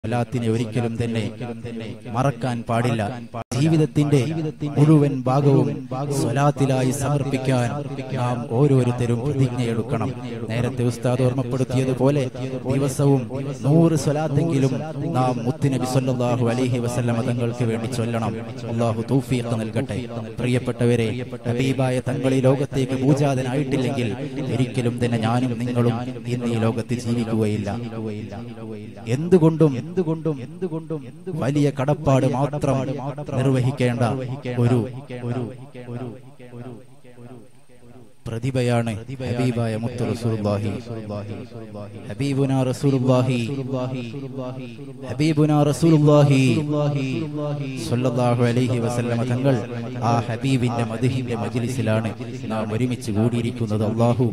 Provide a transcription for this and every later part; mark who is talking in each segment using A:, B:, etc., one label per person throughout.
A: സ്വലാത്തിനെ ഒരിക്കലും തന്നെ മറക്കാൻ പാടില്ല ജീവിതത്തിന്റെ മുഴുവൻ ഭാഗവും സ്വലാത്തിലായി സമർപ്പിക്കാൻ നാം ഓരോരുത്തരും പ്രതിജ്ഞയെടുക്കണം നേരത്തെ ഉസ്താദ് ഓർമ്മപ്പെടുത്തിയതുപോലെ ദിവസവും നൂറ് സ്വലാത്തെങ്കിലും നാം മുത്തുനബി സല്ലല്ലാഹു അലൈഹി വസല്ലമ തങ്ങൾക്ക് വേണ്ടി ചൊല്ലണം അള്ളാഹു തൗഫീഖ് നൽകട്ടെ പ്രിയപ്പെട്ടവരെ ഹബീബായ തങ്ങൾ ഈ ലോകത്തേക്ക് പൂജാതനായിട്ടില്ലെങ്കിൽ ഒരിക്കലും തന്നെ ഞാനും നിങ്ങളും ഇന്ന് ഈ ലോകത്ത് ജീവിക്കുകയില്ല എന്തുകൊണ്ടും എന്തുകൊണ്ടും എന്തുകൊണ്ടും വലിയ കടപ്പാട് മാത്രം നിർവഹിക്കേണ്ട ഒരു ഒരു ഒരു ഒരു പ്രതിഭയാണ് ഹബീബായ മുത്തു റസൂലുള്ളാഹി ഹബീബുന റസൂലുള്ളാഹി ഹബീബുന റസൂലുള്ളാഹി സ്വല്ലല്ലാഹു അലൈഹി വസല്ലമ തങ്ങൾ ആ ഹബീബിന്റെ മദ്ഹിന്റെ മജ്ലിസിലാണ് നാം ഒരുമിച്ച് കൂടിയിരിക്കുന്നത് അല്ലാഹു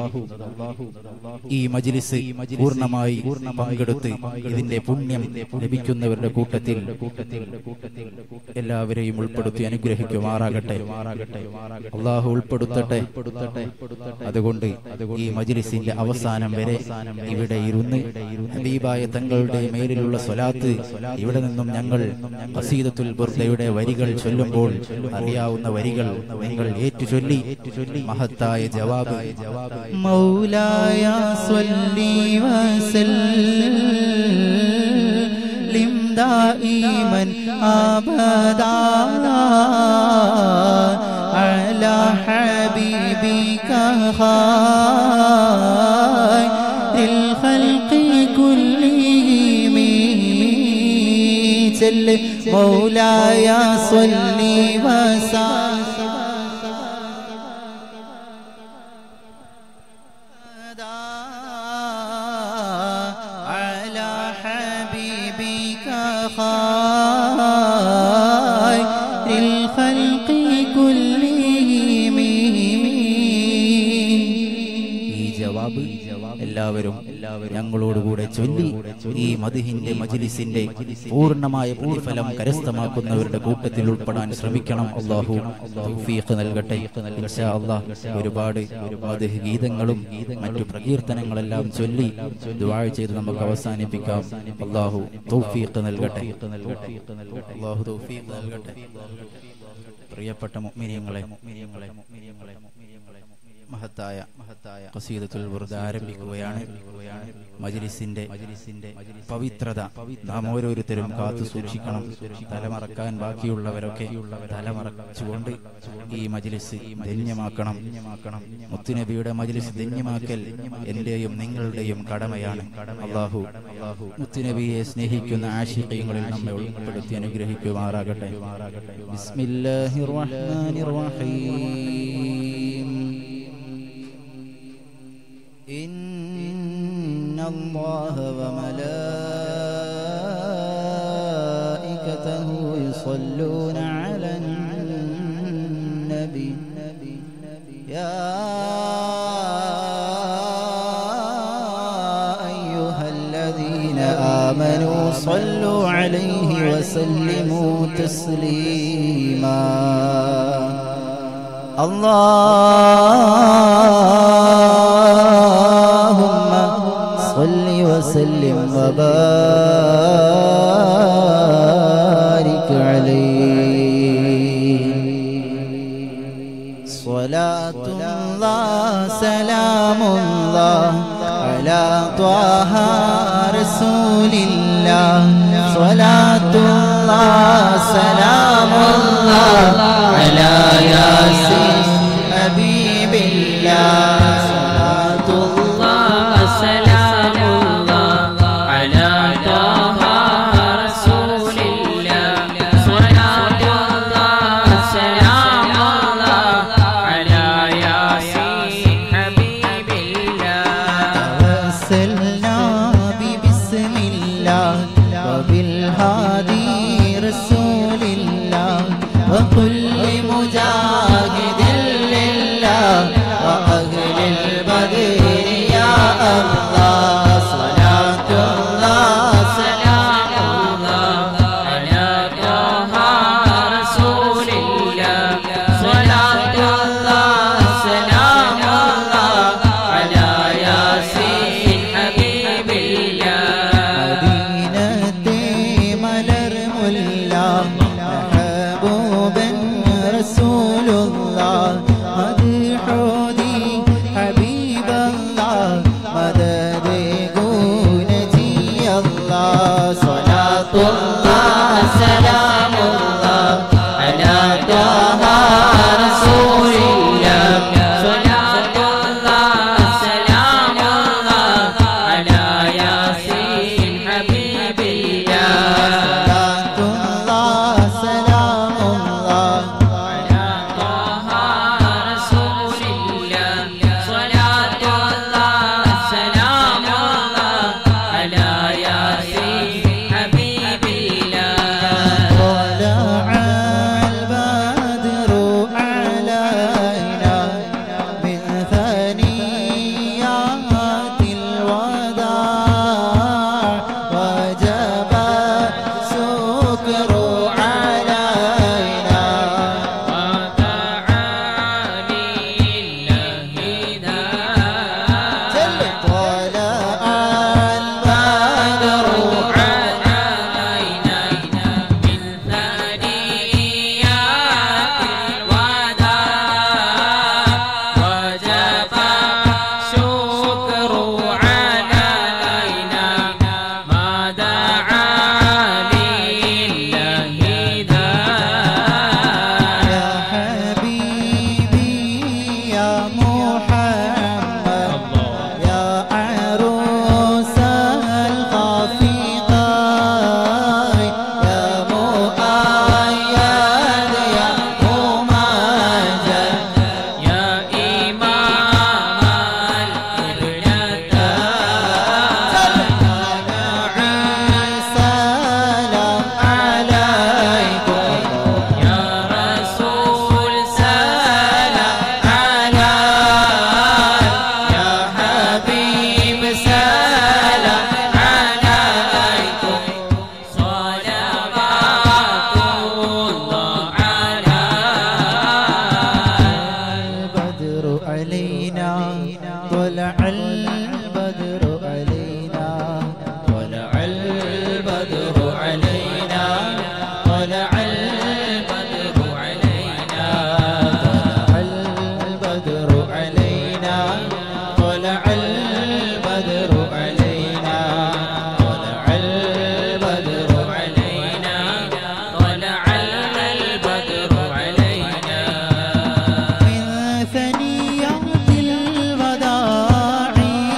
A: ഈ മജ്ലിസ് പൂർണ്ണമായി പങ്കെടുത്ത് ഇതിന്റെ പുണ്യം ലഭിക്കുന്നവരുടെ കൂട്ടത്തിൽ എല്ലാവരെയും ഉൾപ്പെടുത്തി അനുഗ്രഹിക്കുമാറാകട്ടെ അള്ളാഹു ഉൾപ്പെടുത്തട്ടെ അതുകൊണ്ട് ഈ മജ്ലിസിന്റെ അവസാനം വരെ ഇവിടെ ഇരുന്ന് ഹബീബായ തങ്ങളുടെ മേലിലുള്ള സ്വലാത്ത് ഇവിടെ നിന്നും ഞങ്ങൾ ഖസീദത്തുൽ ബുർദയുടെ വരികൾ ചൊല്ലുമ്പോൾ അറിയാവുന്ന വരികൾ നിങ്ങൾ ഏറ്റുചൊല്ലി മഹത്തായ ജവാബ്
B: مولاي صل وسلم دائما ابدا على حبيبك خير الخلق كلهم جل مولاي صل وسلم على حبيبك خير الخلق كلهم
A: ഈ ജവാബ് എല്ലാവരും ഞങ്ങളോടുകൂടെ ചൊല്ലി ഈ മധുഹിന്റെ മജിലിസിന്റെ പൂർണ്ണമായ പ്രതിഫലം കരസ്ഥമാക്കുന്നവരുടെ കൂട്ടത്തിൽ ഉൾപ്പെടാൻ ശ്രമിക്കണം അള്ളാഹു തൗഫീഖ് നൽകട്ടെ ഇൻഷാ അല്ലാഹ് ഒരുപാട് മധുഹ് ഗീതങ്ങളും മറ്റു പ്രകീർത്തനങ്ങളെല്ലാം ചൊല്ലി ദുആ ചെയ്ത് നമുക്ക് അവസാനിപ്പിക്കാം അള്ളാഹു തൗഫീഖ് നൽകട്ടെ അള്ളാഹു തൗഫീഖ് നൽകട്ടെ പ്രിയപ്പെട്ട മുഅ്മിനീങ്ങളെ മുഅ്മിനീങ്ങളെ മുഅ്മിനീങ്ങളെ മഹത്തായ മഹത്തായ ഖസീദത്തുൽ ബുർദ ആരംഭിക്കുകയാണ് മജ്ലിസിന്റെ മജ്ലിസിന്റെ പവിത്രത നാം ഓരോരുത്തരും കാത്തു സൂക്ഷിക്കണം തലമറക്കാൻ ബാക്കിയുള്ളവരൊക്കെ തലമറച്ചുകൊണ്ട് ഈ മജ്ലിസ് ധന്യമാക്കണം മുത്തുനബിയുടെ മജ്ലിസ് ധന്യമാക്കൽ എന്റെയും നിങ്ങളുടെയും കടമയാണ് അള്ളാഹു അള്ളാഹു മുത്തുനബിയെ സ്നേഹിക്കുന്ന ആശിക്കയങ്ങളിൽ നമ്മെ ഉൾപ്പെടുത്തി അനുഗ്രഹിക്കുമാറാകട്ടെ ബിസ്മില്ലാഹിർ റഹ്മാനിർ റഹീം إن الله وملائكته يصلون على النبي يا أيها الذين آمنوا صلوا عليه وسلموا تسليما اللهم صل وسلم وبارك عليه صلاة الله سلام الله على طه رسول الله صلاة الله سلام الله على ياسين حبيب الله صلاة الله
C: سلام الله على طه رسول الله صلاة الله سلام الله على ياسين حبيب الله
B: توسلنا ببسم الله وبالهادي رسول الله وكل مجاهد لله وأهل البدر يا الله صلاة الله
C: سلام الله على طه رسول الله صلاة الله سلام الله على ياسين حبيب الله
B: മദീനത്തെ صلاة الله
C: سلام الله على طه رسول الله صلاة الله سلام الله على ياسين حبيب الله
B: صلاة الله سلام الله
C: على طه رسول الله صلاة الله سلام الله على ياسين حبيب الله
B: طلع البدر علينا من ثنيات الوداع وجب السكر علينا
C: وتعالي الله ذا
B: طلع البدر
C: علينا من ثنيات الوداع وجب شكر علينا ما دعا لله ذا
B: يا حبيبي يا محمد يا عروس الخفيقين يا مؤيد يا ممجد
C: يا إمام الابنتين
B: سلام عليكم
C: يا رسول سلام عليك يا حبيب سلام عليكم صلوات الله عليك
B: البدر علينا طلع البدر علينا طلع البدر علينا طلع البدر علينا طلع البدر علينا طلع البدر علينا طلع البدر
C: طلع البدر
B: علينا
C: علينا
B: من ثنيات الوداع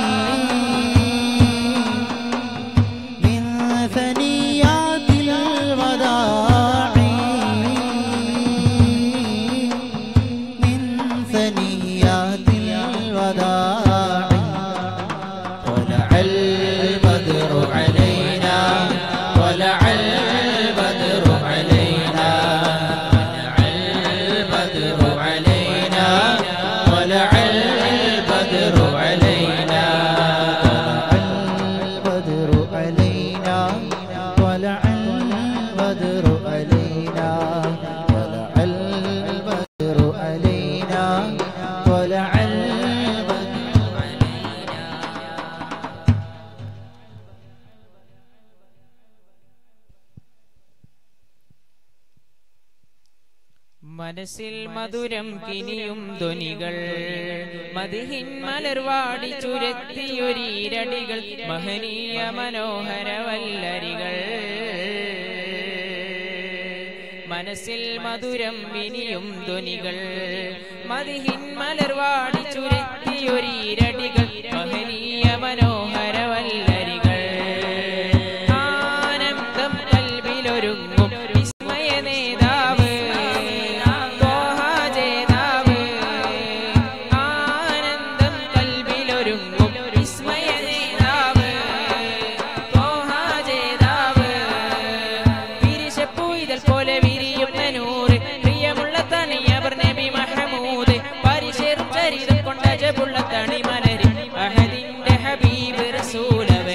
B: من ثنيات الوداع من ثنيات الوداع طلع البدر علينا طلع البدر علينا طلع البدر علينا طلع البدر علينا طلع البدر علينا طلع البدر علينا طلع البدر علينا
C: മനസ്സിൽ മധുരം കിനിയും ധ്വനികൾ മതിഹിൻ മലർവാടി ചുരത്തിയൊരീരടികൾ മഹനീയ മനോഹര വല്ലരികൾ മനസ്സിൽ മധുരം ഇനിയും ധ്വനികൾ മതിഹിൻ മലർവാടി ചുരത്തിയൊരീരടികൾ മഹനീയ മനോഹര വല്ലരികൾ ആനന്ദം കൽവിലൊരുങ്ങും വിസ്മയ നേതാവ് ത്വാഹ ജേതാവ്. ആനന്ദം കൽവിലൊരുങ്ങും വിസ്മയ നേതാവ് ത്വാഹ ജേതാവ്. വിരിശപ്പൂയിതൾ പോലെ വിരിയുന്ന നൂറ് പ്രിയമുള്ള തണിയവർ നബി മഹമൂദ് പരിശേറും ചരിതം കൊണ്ട ജബുള്ള തണിമലരി അഹദിന്റെ ഹബീബ് റസൂലവർ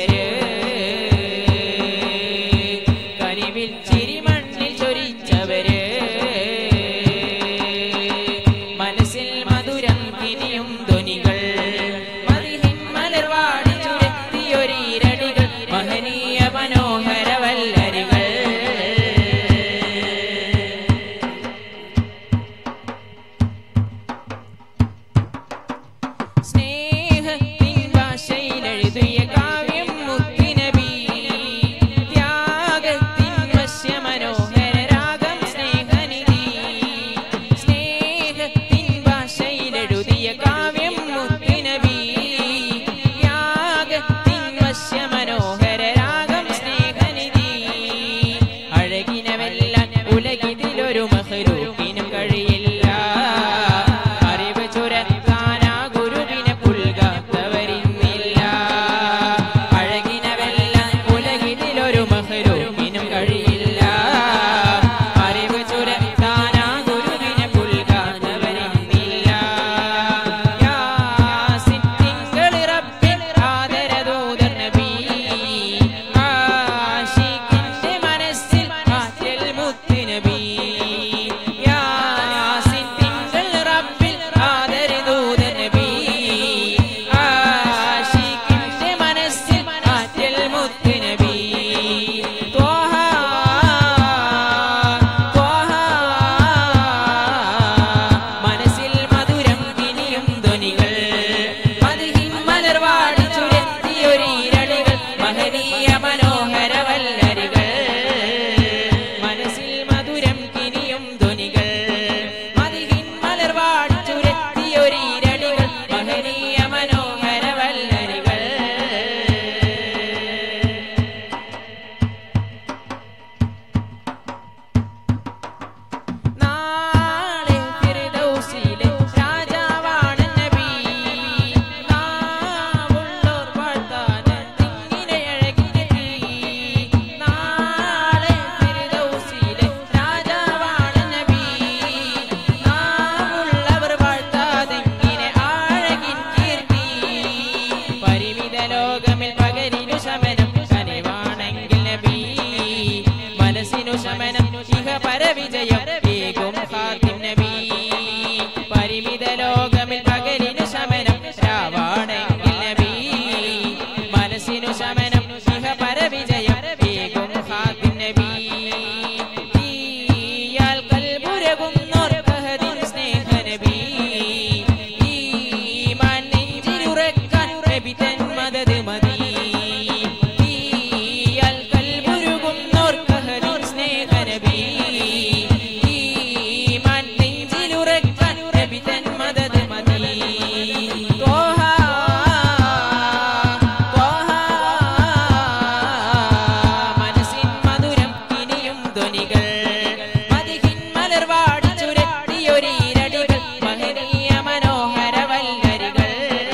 C: ധ്വനികൾ മതിഹിൻ മലർവാടി ചുരത്തിയൊരീരടികൾ മഹനീയ മനോഹര വല്ലരികൾ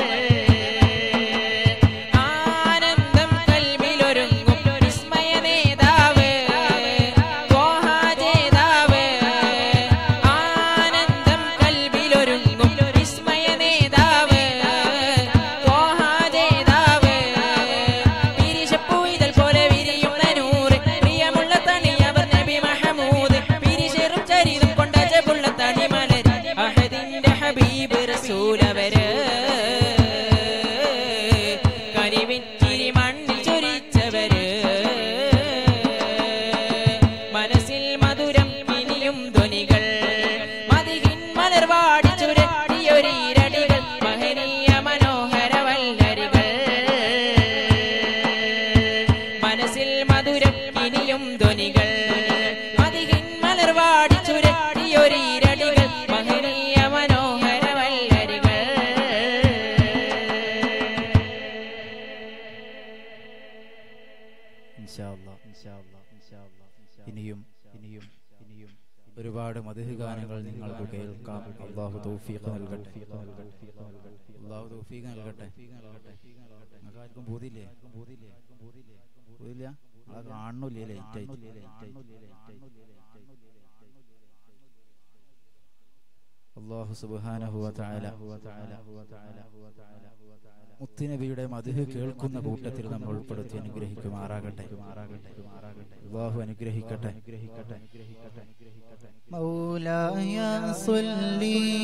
C: ആനന്ദം കൽവിലൊരുങ്ങും വിസ്മയ നേതാവ് ത്വാഹാജേതാവ് ആനന്ദം കൽവിലൊരുങ്ങും വിസ്മയ നേതാവ് ത്വാഹാജേതാവ് പിരിശപ്പൂ ഇതൾ പോലെ വിരിയുന്ന നൂറ് പ്രിയമുള്ള തണിയവർ നബി മഹമൂദ് പിരിശെറും ചരിതം കൊണ്ട ജബുള്ള തണിമലർ അഹദിന്റെ ഹബീബ് റസൂലവര് കരിവിച്ചിരി മണ്ണിൽ ചൊരിച്ചവര് മനസ്സിൽ മധുരം ഇനിയും ധ്വനികൾ മതിഹിൻ മലർവാടി ചുരത്തിയൊരീരടികൾ മഹനീയ മനോഹര വല്ലരികൾ മനസ്സിൽ മധുരം ഇനിയും ധ്വനികൾ മതിഹിൻ മലർവാടി ചുരത്തിയൊരീരടികൾ മഹനീയ മനോഹര വല്ലരികൾ
A: ഇൻഷാ അല്ലാ, ഇൻഷാ അല്ലാ, ഇൻഷാ അല്ലാ, ഇൻഷാ അല്ലാ. ഇനിയും ഇനിയും ഇനിയും ഒരുപാട് മധുഹ ഗാനങ്ങൾ നിങ്ങൾക്ക് കേൾക്കാം അള്ളാഹു തൗഫീഖ് നൽകട്ടെ അള്ളാഹു തൗഫീഖ് നൽകട്ടെ നിങ്ങൾക്ക് ആർക്കും ബോധില്ലേ ബോധില്ല ആ കാണുന്നില്ലേ ലേറ്റ് അള്ളാഹു സുബ്ഹാനഹു വ തആല മുത്തുനബിയുടെ മധുഹ് കേൾക്കുന്ന കൂട്ടത്തിൽ നമ്മൾ ഉൾപ്പെടുത്തി അനുഗ്രഹിക്കുമാറാകട്ടെ അള്ളാഹു അനുഗ്രഹിക്കട്ടെ
B: مولاي صل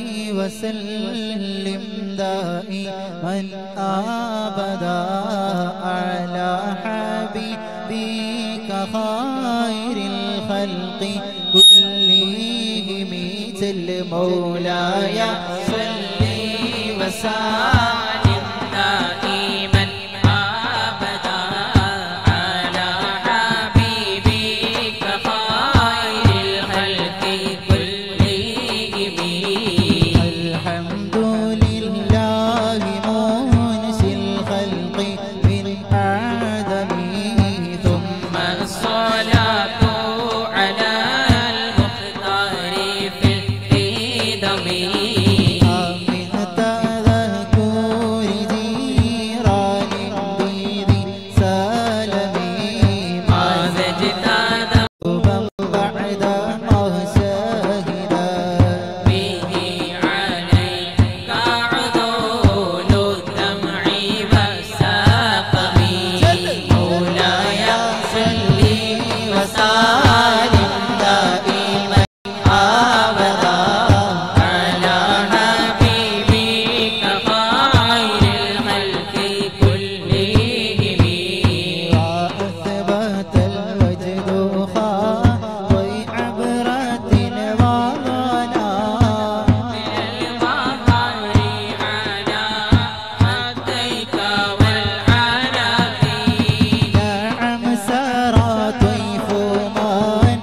B: وسلم دائما ابدا على حبيبك خير الخلق كلهم جل مولاي صل وسلم
C: دائما أبدا على حبيبك خير الخلق كلهم
B: الحمد لله منشي الخلق من آدمه ثم
C: الصلاة على المختار في القدم
B: من تذكر جيران بذي سالمي ما
C: ماذا اجتهد
B: زجبا بعد ما شهدا
C: به عليك عذول الدمع والسقم مولاي صل
B: وسلم دائما أبدا
C: على حبيبك خير الخلق كلهم
B: وأثبت الوجد خاطي عبرة وغنى
C: المطر على خديك والعنب
B: نعم سرى طيف من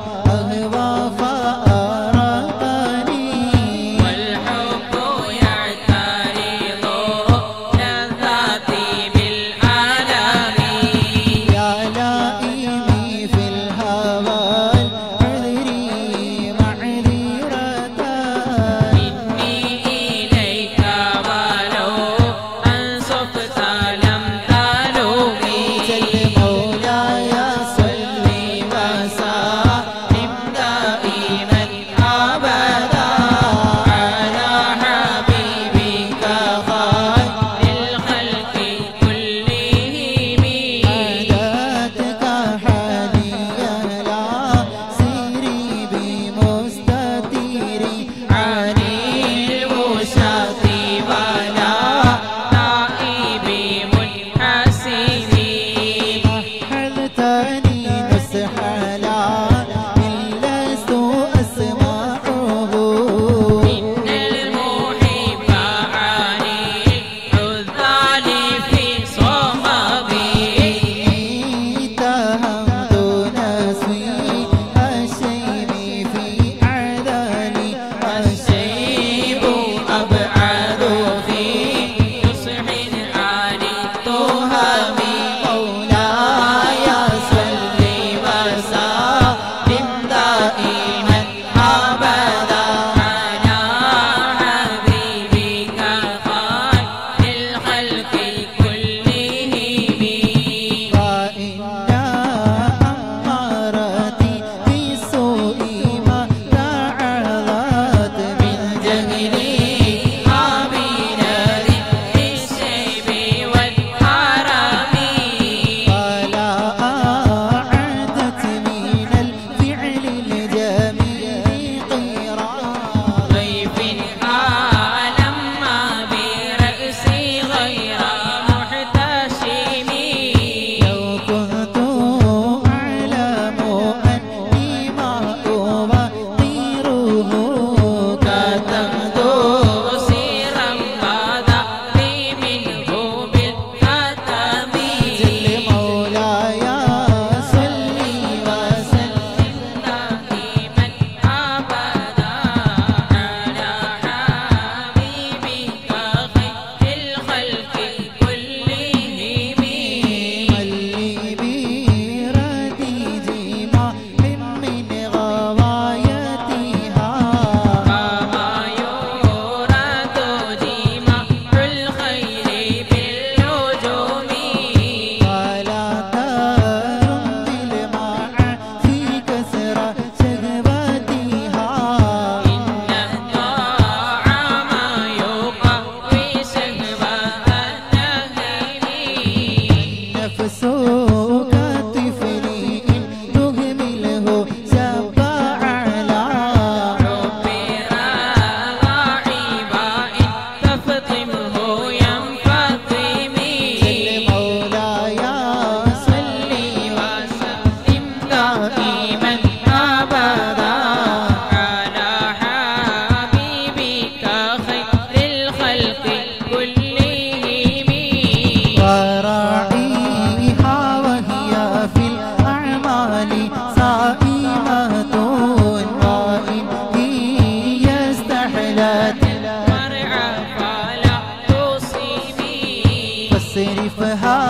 B: لي صائمة وإن هي استحلت
C: مرعى فلا تصيبي
B: فاصرفها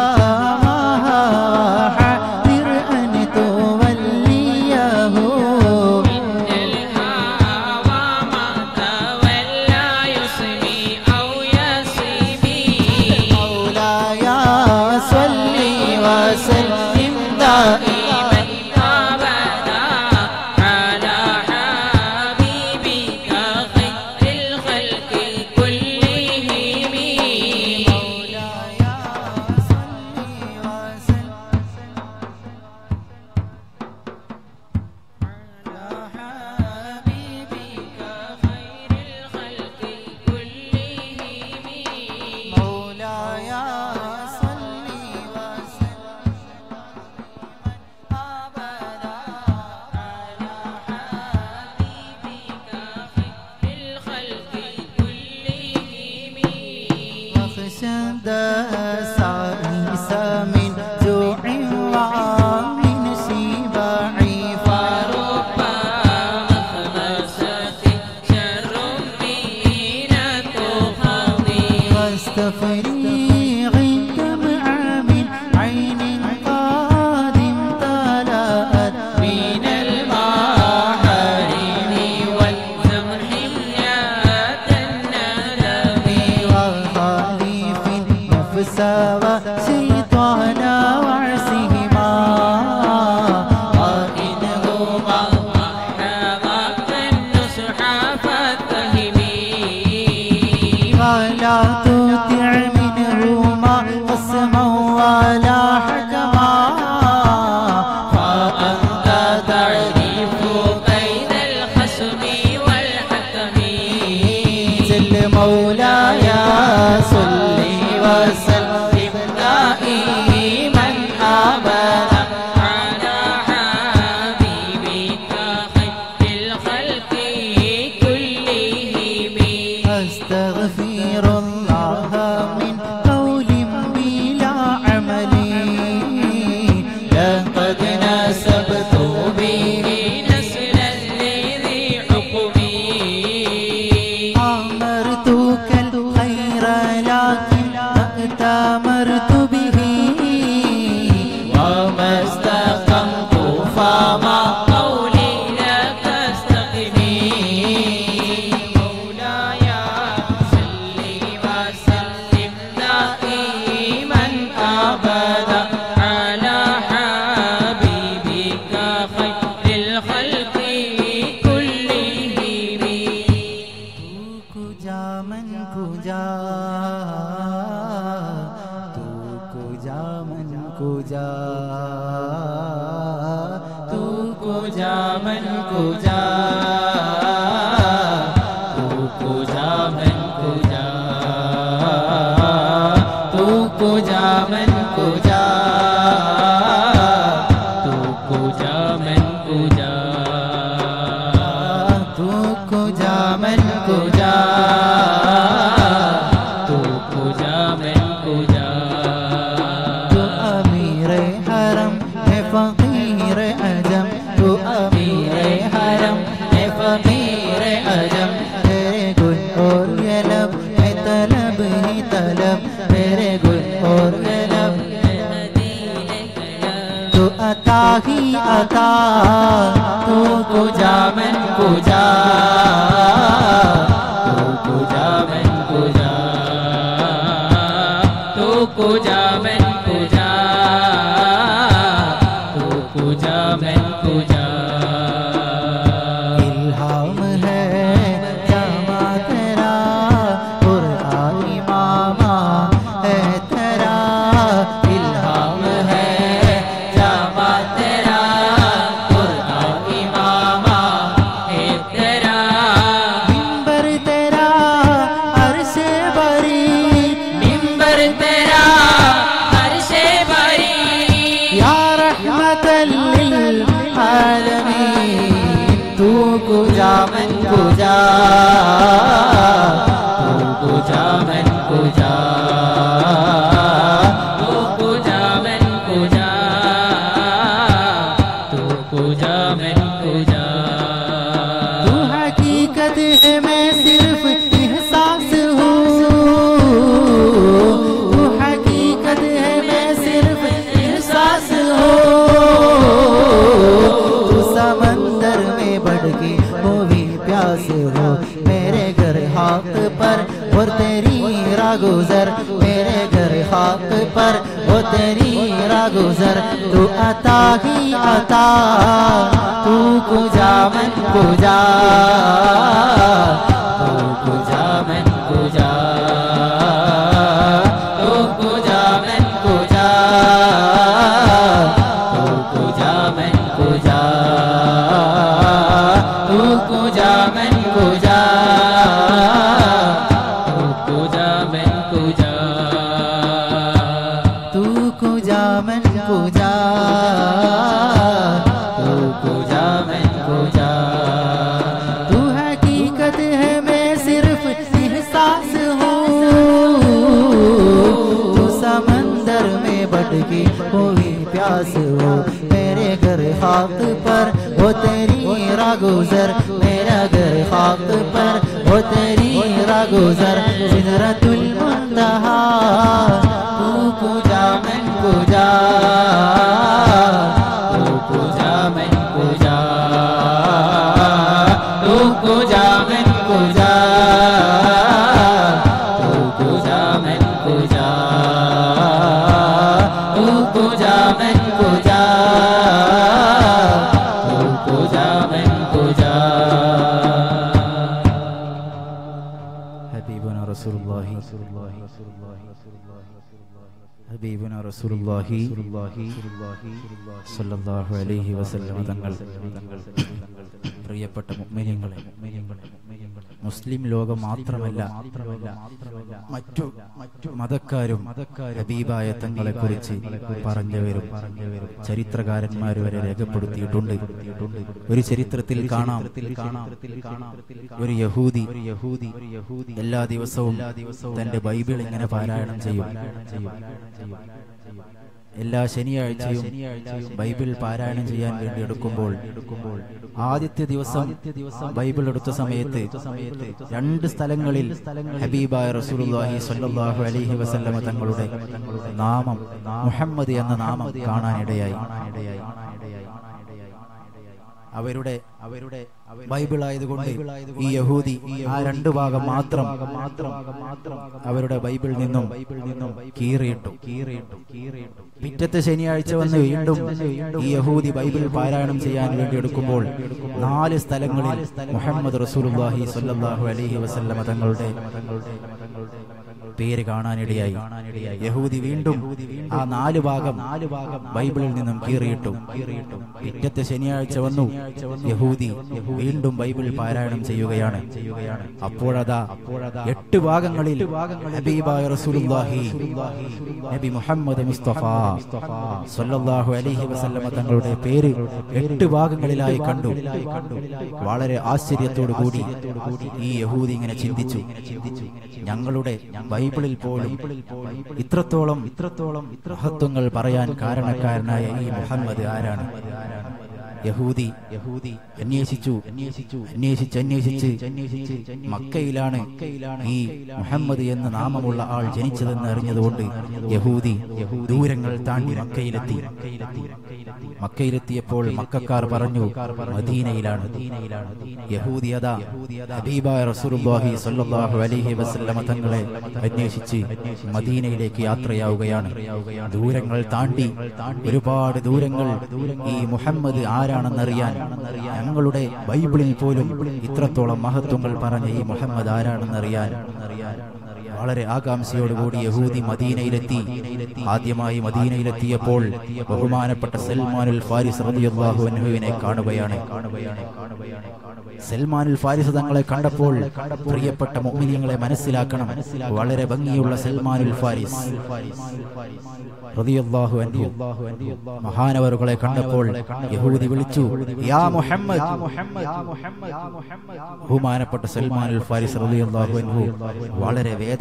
B: حذر أن توليه
C: إن الهوى ما تولى يصبي أو يصيبي
B: مولاي صل وسلم دائما
C: أبدا على حبيبك خير الخلق كلهم
B: مولاي صل وسلم على حبيبك
C: خير الخلق كلهم
B: مولاي صل وسلم أبدا على
C: حبيبك خير الخلق كلهم
B: واخشى سعيس من جوع ومن شبع
C: فرب مخمسة شر من تخضي
B: واستفريغ الدمع من عين قد امتلأت
C: من المحارم والزمحيات الندم
B: وخالف النفس وشيطان وعسهما
C: وإنهما حماك النصح فاتهمي
B: ولا تطع منهما قسما ولا حكما
C: فأنت تعرف بين الخصم والحكم
B: جل مولاي صل وسلم
C: دائما أبدا على حبيبك خير الخلق كلهم
B: أستغفر الله من قول بلا عمل لقد نسبت به
C: نسلا لذي حكمي
B: أمرتك الخير لكن أتمرت به
C: وما استقمت فما قولي لك استغني مولاي صل وسلم دائما ابدا على حبيبك خير الخلق كلهم
B: कुजा मन कुजा तू कुजा मन कुजा तू कुजा मन कुजा तू कुजा मन कुजा तू कुजा मन कुजा तू कुजा मन कुजा तू कुजा मन कुजा तू कुजा मन कुजा तू अमीर हरम है फकीर अजम तू अमीर हरम है फकीर अजम तेरे गुल और ये लब है तलब ही तलब तेरे गुल और ये लब तू अता ही अता तू कुजा मन कुजा तू कुजा मन कुजा
C: तू कुजा मन कुजा तू कुजा मन कुजा
B: इल्हाम है जमा तेरा कुरानी मामा है तेरा इल्हाम है
C: जामा तेरा कुरानी मामा है तेरा
B: मिंबर तेरा अरशे बरी
C: मिंबर तेरा हर्षे भरी
B: या रहमतल लिल आलमीन तू कुजा मन कुजा तू कुजा मन कुजा
C: तू कुजा मन कुजा
B: तू कुजा मैं कुजा
D: तू हकीकत है मैं सिर्फ एहसास हूँ तू हकीकत है मैं सिर्फ एहसास हूँ तू समंदर में बढ़ के वो भी प्यास हो मेरे घर हाथ पर और तेरी रागुजर मेरे घर हाथ पर वो तेरी रागुजर तू अता ही अता तू कुजा मन कुजा तू कुजा मन कुजा तू कुजा मन कुजा तू कुजा मन कुजा तू कुजा मन कुजा
B: तू कुजा मैं कुजा
D: तू कुजा मन कुजा तू कुजा मन कुजा तू हकीकत है मैं सिर्फ एहसास हूँ तू समंदर में भटकी हुई प्यास हो मेरे घर हाथ पर वो तेरी रागुजर मेरा घर हाथ पर वो तेरी रागुजर सिदरतुल मुंतहा तू कुजा मन कुजा तू कुजा मन कुजा तू कुजा मन कुजा तू कुजा मन कुजा तू कुजा मन कुजा तू कुजा मन कुजा
A: ഹബീബുന റസൂലുള്ളാഹി ഹബീബുന റസൂലുള്ളാഹി സ്വല്ലല്ലാഹു അലൈഹി വസല്ലം തങ്ങൾ പ്രിയപ്പെട്ട മുഅ്മിനീങ്ങളെ മുസ്ലിം ലോകം മാത്രമല്ല മറ്റു മറ്റു മതക്കാരും ഹബീബായ തങ്ങളെ കുറിച്ച് പറഞ്ഞവരും ചരിത്രകാരന്മാർ വരെ രേഖപ്പെടുത്തിയിട്ടുണ്ട് ഒരു ചരിത്രത്തിൽ കാണാം ഒരു യഹൂദി യഹൂദി എല്ലാ ദിവസവും തന്റെ ബൈബിൾ ഇങ്ങനെ പാരായണം ചെയ്യും എല്ലാ ശനിയാഴ്ചയും ബൈബിൾ പാരായണം ചെയ്യാൻ വേണ്ടി എടുക്കുമ്പോൾ ആദ്യത്തെ ദിവസം ബൈബിൾ എടുത്ത സമയത്ത് രണ്ട് സ്ഥലങ്ങളിൽ ഹബീബായ റസൂലുള്ളാഹി സ്വല്ലല്ലാഹു അലൈഹി വസല്ലമ തങ്ങളുടെ നാമം മുഹമ്മദ് എന്ന നാമം കാണാനിടയായി അവരുടെ അവരുടെ ബൈബിൾ ആയതുകൊണ്ട് ഈ യഹൂദി ആ രണ്ടു ഭാഗം മാത്രം മാത്രം അവരുടെ ബൈബിൾ നിന്നും ബൈബിൾ നിന്നും കീറിയിട്ടു കീറിയിട്ടു കീറിയിട്ടു പിറ്റത്തെ ശനിയാഴ്ച വന്ന് വീണ്ടും ഈ യഹൂദി ബൈബിൾ പാരായണം ചെയ്യാൻ വേണ്ടി എടുക്കുമ്പോൾ നാല് സ്ഥലങ്ങളിൽ മുഹമ്മദ് റസൂലുള്ളാഹി സ്വല്ലല്ലാഹു അലൈഹി വസല്ലമ തങ്ങളുടെ പേര് കാണാനിടയായി യഹൂദി വീണ്ടും ആ നാല് ഭാഗം നാല് ഭാഗം ബൈബിളിൽ നിന്നും കീറിയിട്ടു പിറ്റത്തെ ശനിയാഴ്ച വന്നു യഹൂദി വീണ്ടും ബൈബിൾ പാരായണം ചെയ്യുകയാണ് അപ്പോഴതാ എട്ട് ഭാഗങ്ങളിൽ ഹബീബായ റസൂലുള്ളാഹി നബി മുഹമ്മദ് മുസ്തഫ സല്ലല്ലാഹു അലൈഹി വസല്ലമ തങ്ങളുടെ പേര് എട്ട് ഭാഗങ്ങളിലായി കണ്ടു വളരെ ആശ്ചര്യത്തോടു കൂടി ഈ യഹൂദി ഇങ്ങനെ ചിന്തിച്ചു ഞങ്ങളുടെ ബൈബിളിൽ പോലും ഇത്രത്തോളം ഇത്രത്തോളം മഹത്വങ്ങൾ പറയാൻ കാരണക്കാരനായ ഈ മുഹമ്മദ് ആരാണ് യഹൂദി യഹൂദി അന്വേഷിച്ചു അന്വേഷിച്ചു അന്വേഷിച്ച് അന്വേഷിച്ച് അന്വേഷിച്ച് മക്കയിലാണ് ഈ മുഹമ്മദ് എന്ന നാമമുള്ള ആൾ ജനിച്ചതെന്ന് അറിഞ്ഞതുകൊണ്ട് യഹൂദി ദൂരങ്ങൾ താണ്ടി മക്കയിലെത്തി മക്കയിലെത്തിയപ്പോൾ മക്കാർ പറഞ്ഞു മദീനയിലാണ് യഹൂദി അതാ ഹബീബായ റസൂലുള്ളാഹി സ്വല്ലല്ലാഹു അലൈഹി വസല്ലമ തങ്ങളെ അന്വേഷിച്ച് മദീനയിലേക്ക് യാത്രയാവുകയാണ് ദൂരങ്ങൾ താണ്ടി ഒരുപാട് ദൂരങ്ങൾ ഈ മുഹമ്മദ് ആരാണെന്നറിയാൻ ഞങ്ങളുടെ ബൈബിളിൽ പോലും ഇത്രത്തോളം മഹത്വങ്ങൾ പറഞ്ഞ ഈ മുഹമ്മദ് ആരാണെന്നറിയാൻ വളരെ ആകാംക്ഷയോടുകൂടി യഹൂദി മദീനയിലെത്തി ആദ്യമായി മദീനയിലെത്തിയപ്പോൾ ബഹുമാനപ്പെട്ട സൽമാനുൽ ഫാരിസ് റളിയല്ലാഹു അൻഹുവിനെ കാണുകയാണ് സൽമാനുൽ ഫാരിസ് തങ്ങളെ കണ്ടപ്പോൾ പ്രിയപ്പെട്ട മുഅ്മിനീങ്ങളെ മനസ്സിലാക്കണം വളരെ ഭംഗിയുള്ള സൽമാനുൽ ഫാരിസ് റളിയല്ലാഹു അൻഹു മഹാനവറുകളെ കണ്ടപ്പോൾ യഹൂദി വിളിച്ചു യാ മുഹമ്മദ് ബഹുമാനപ്പെട്ട സൽമാനുൽ ഫാരിസ് റളിയല്ലാഹു അൻഹു വളരെ വേദന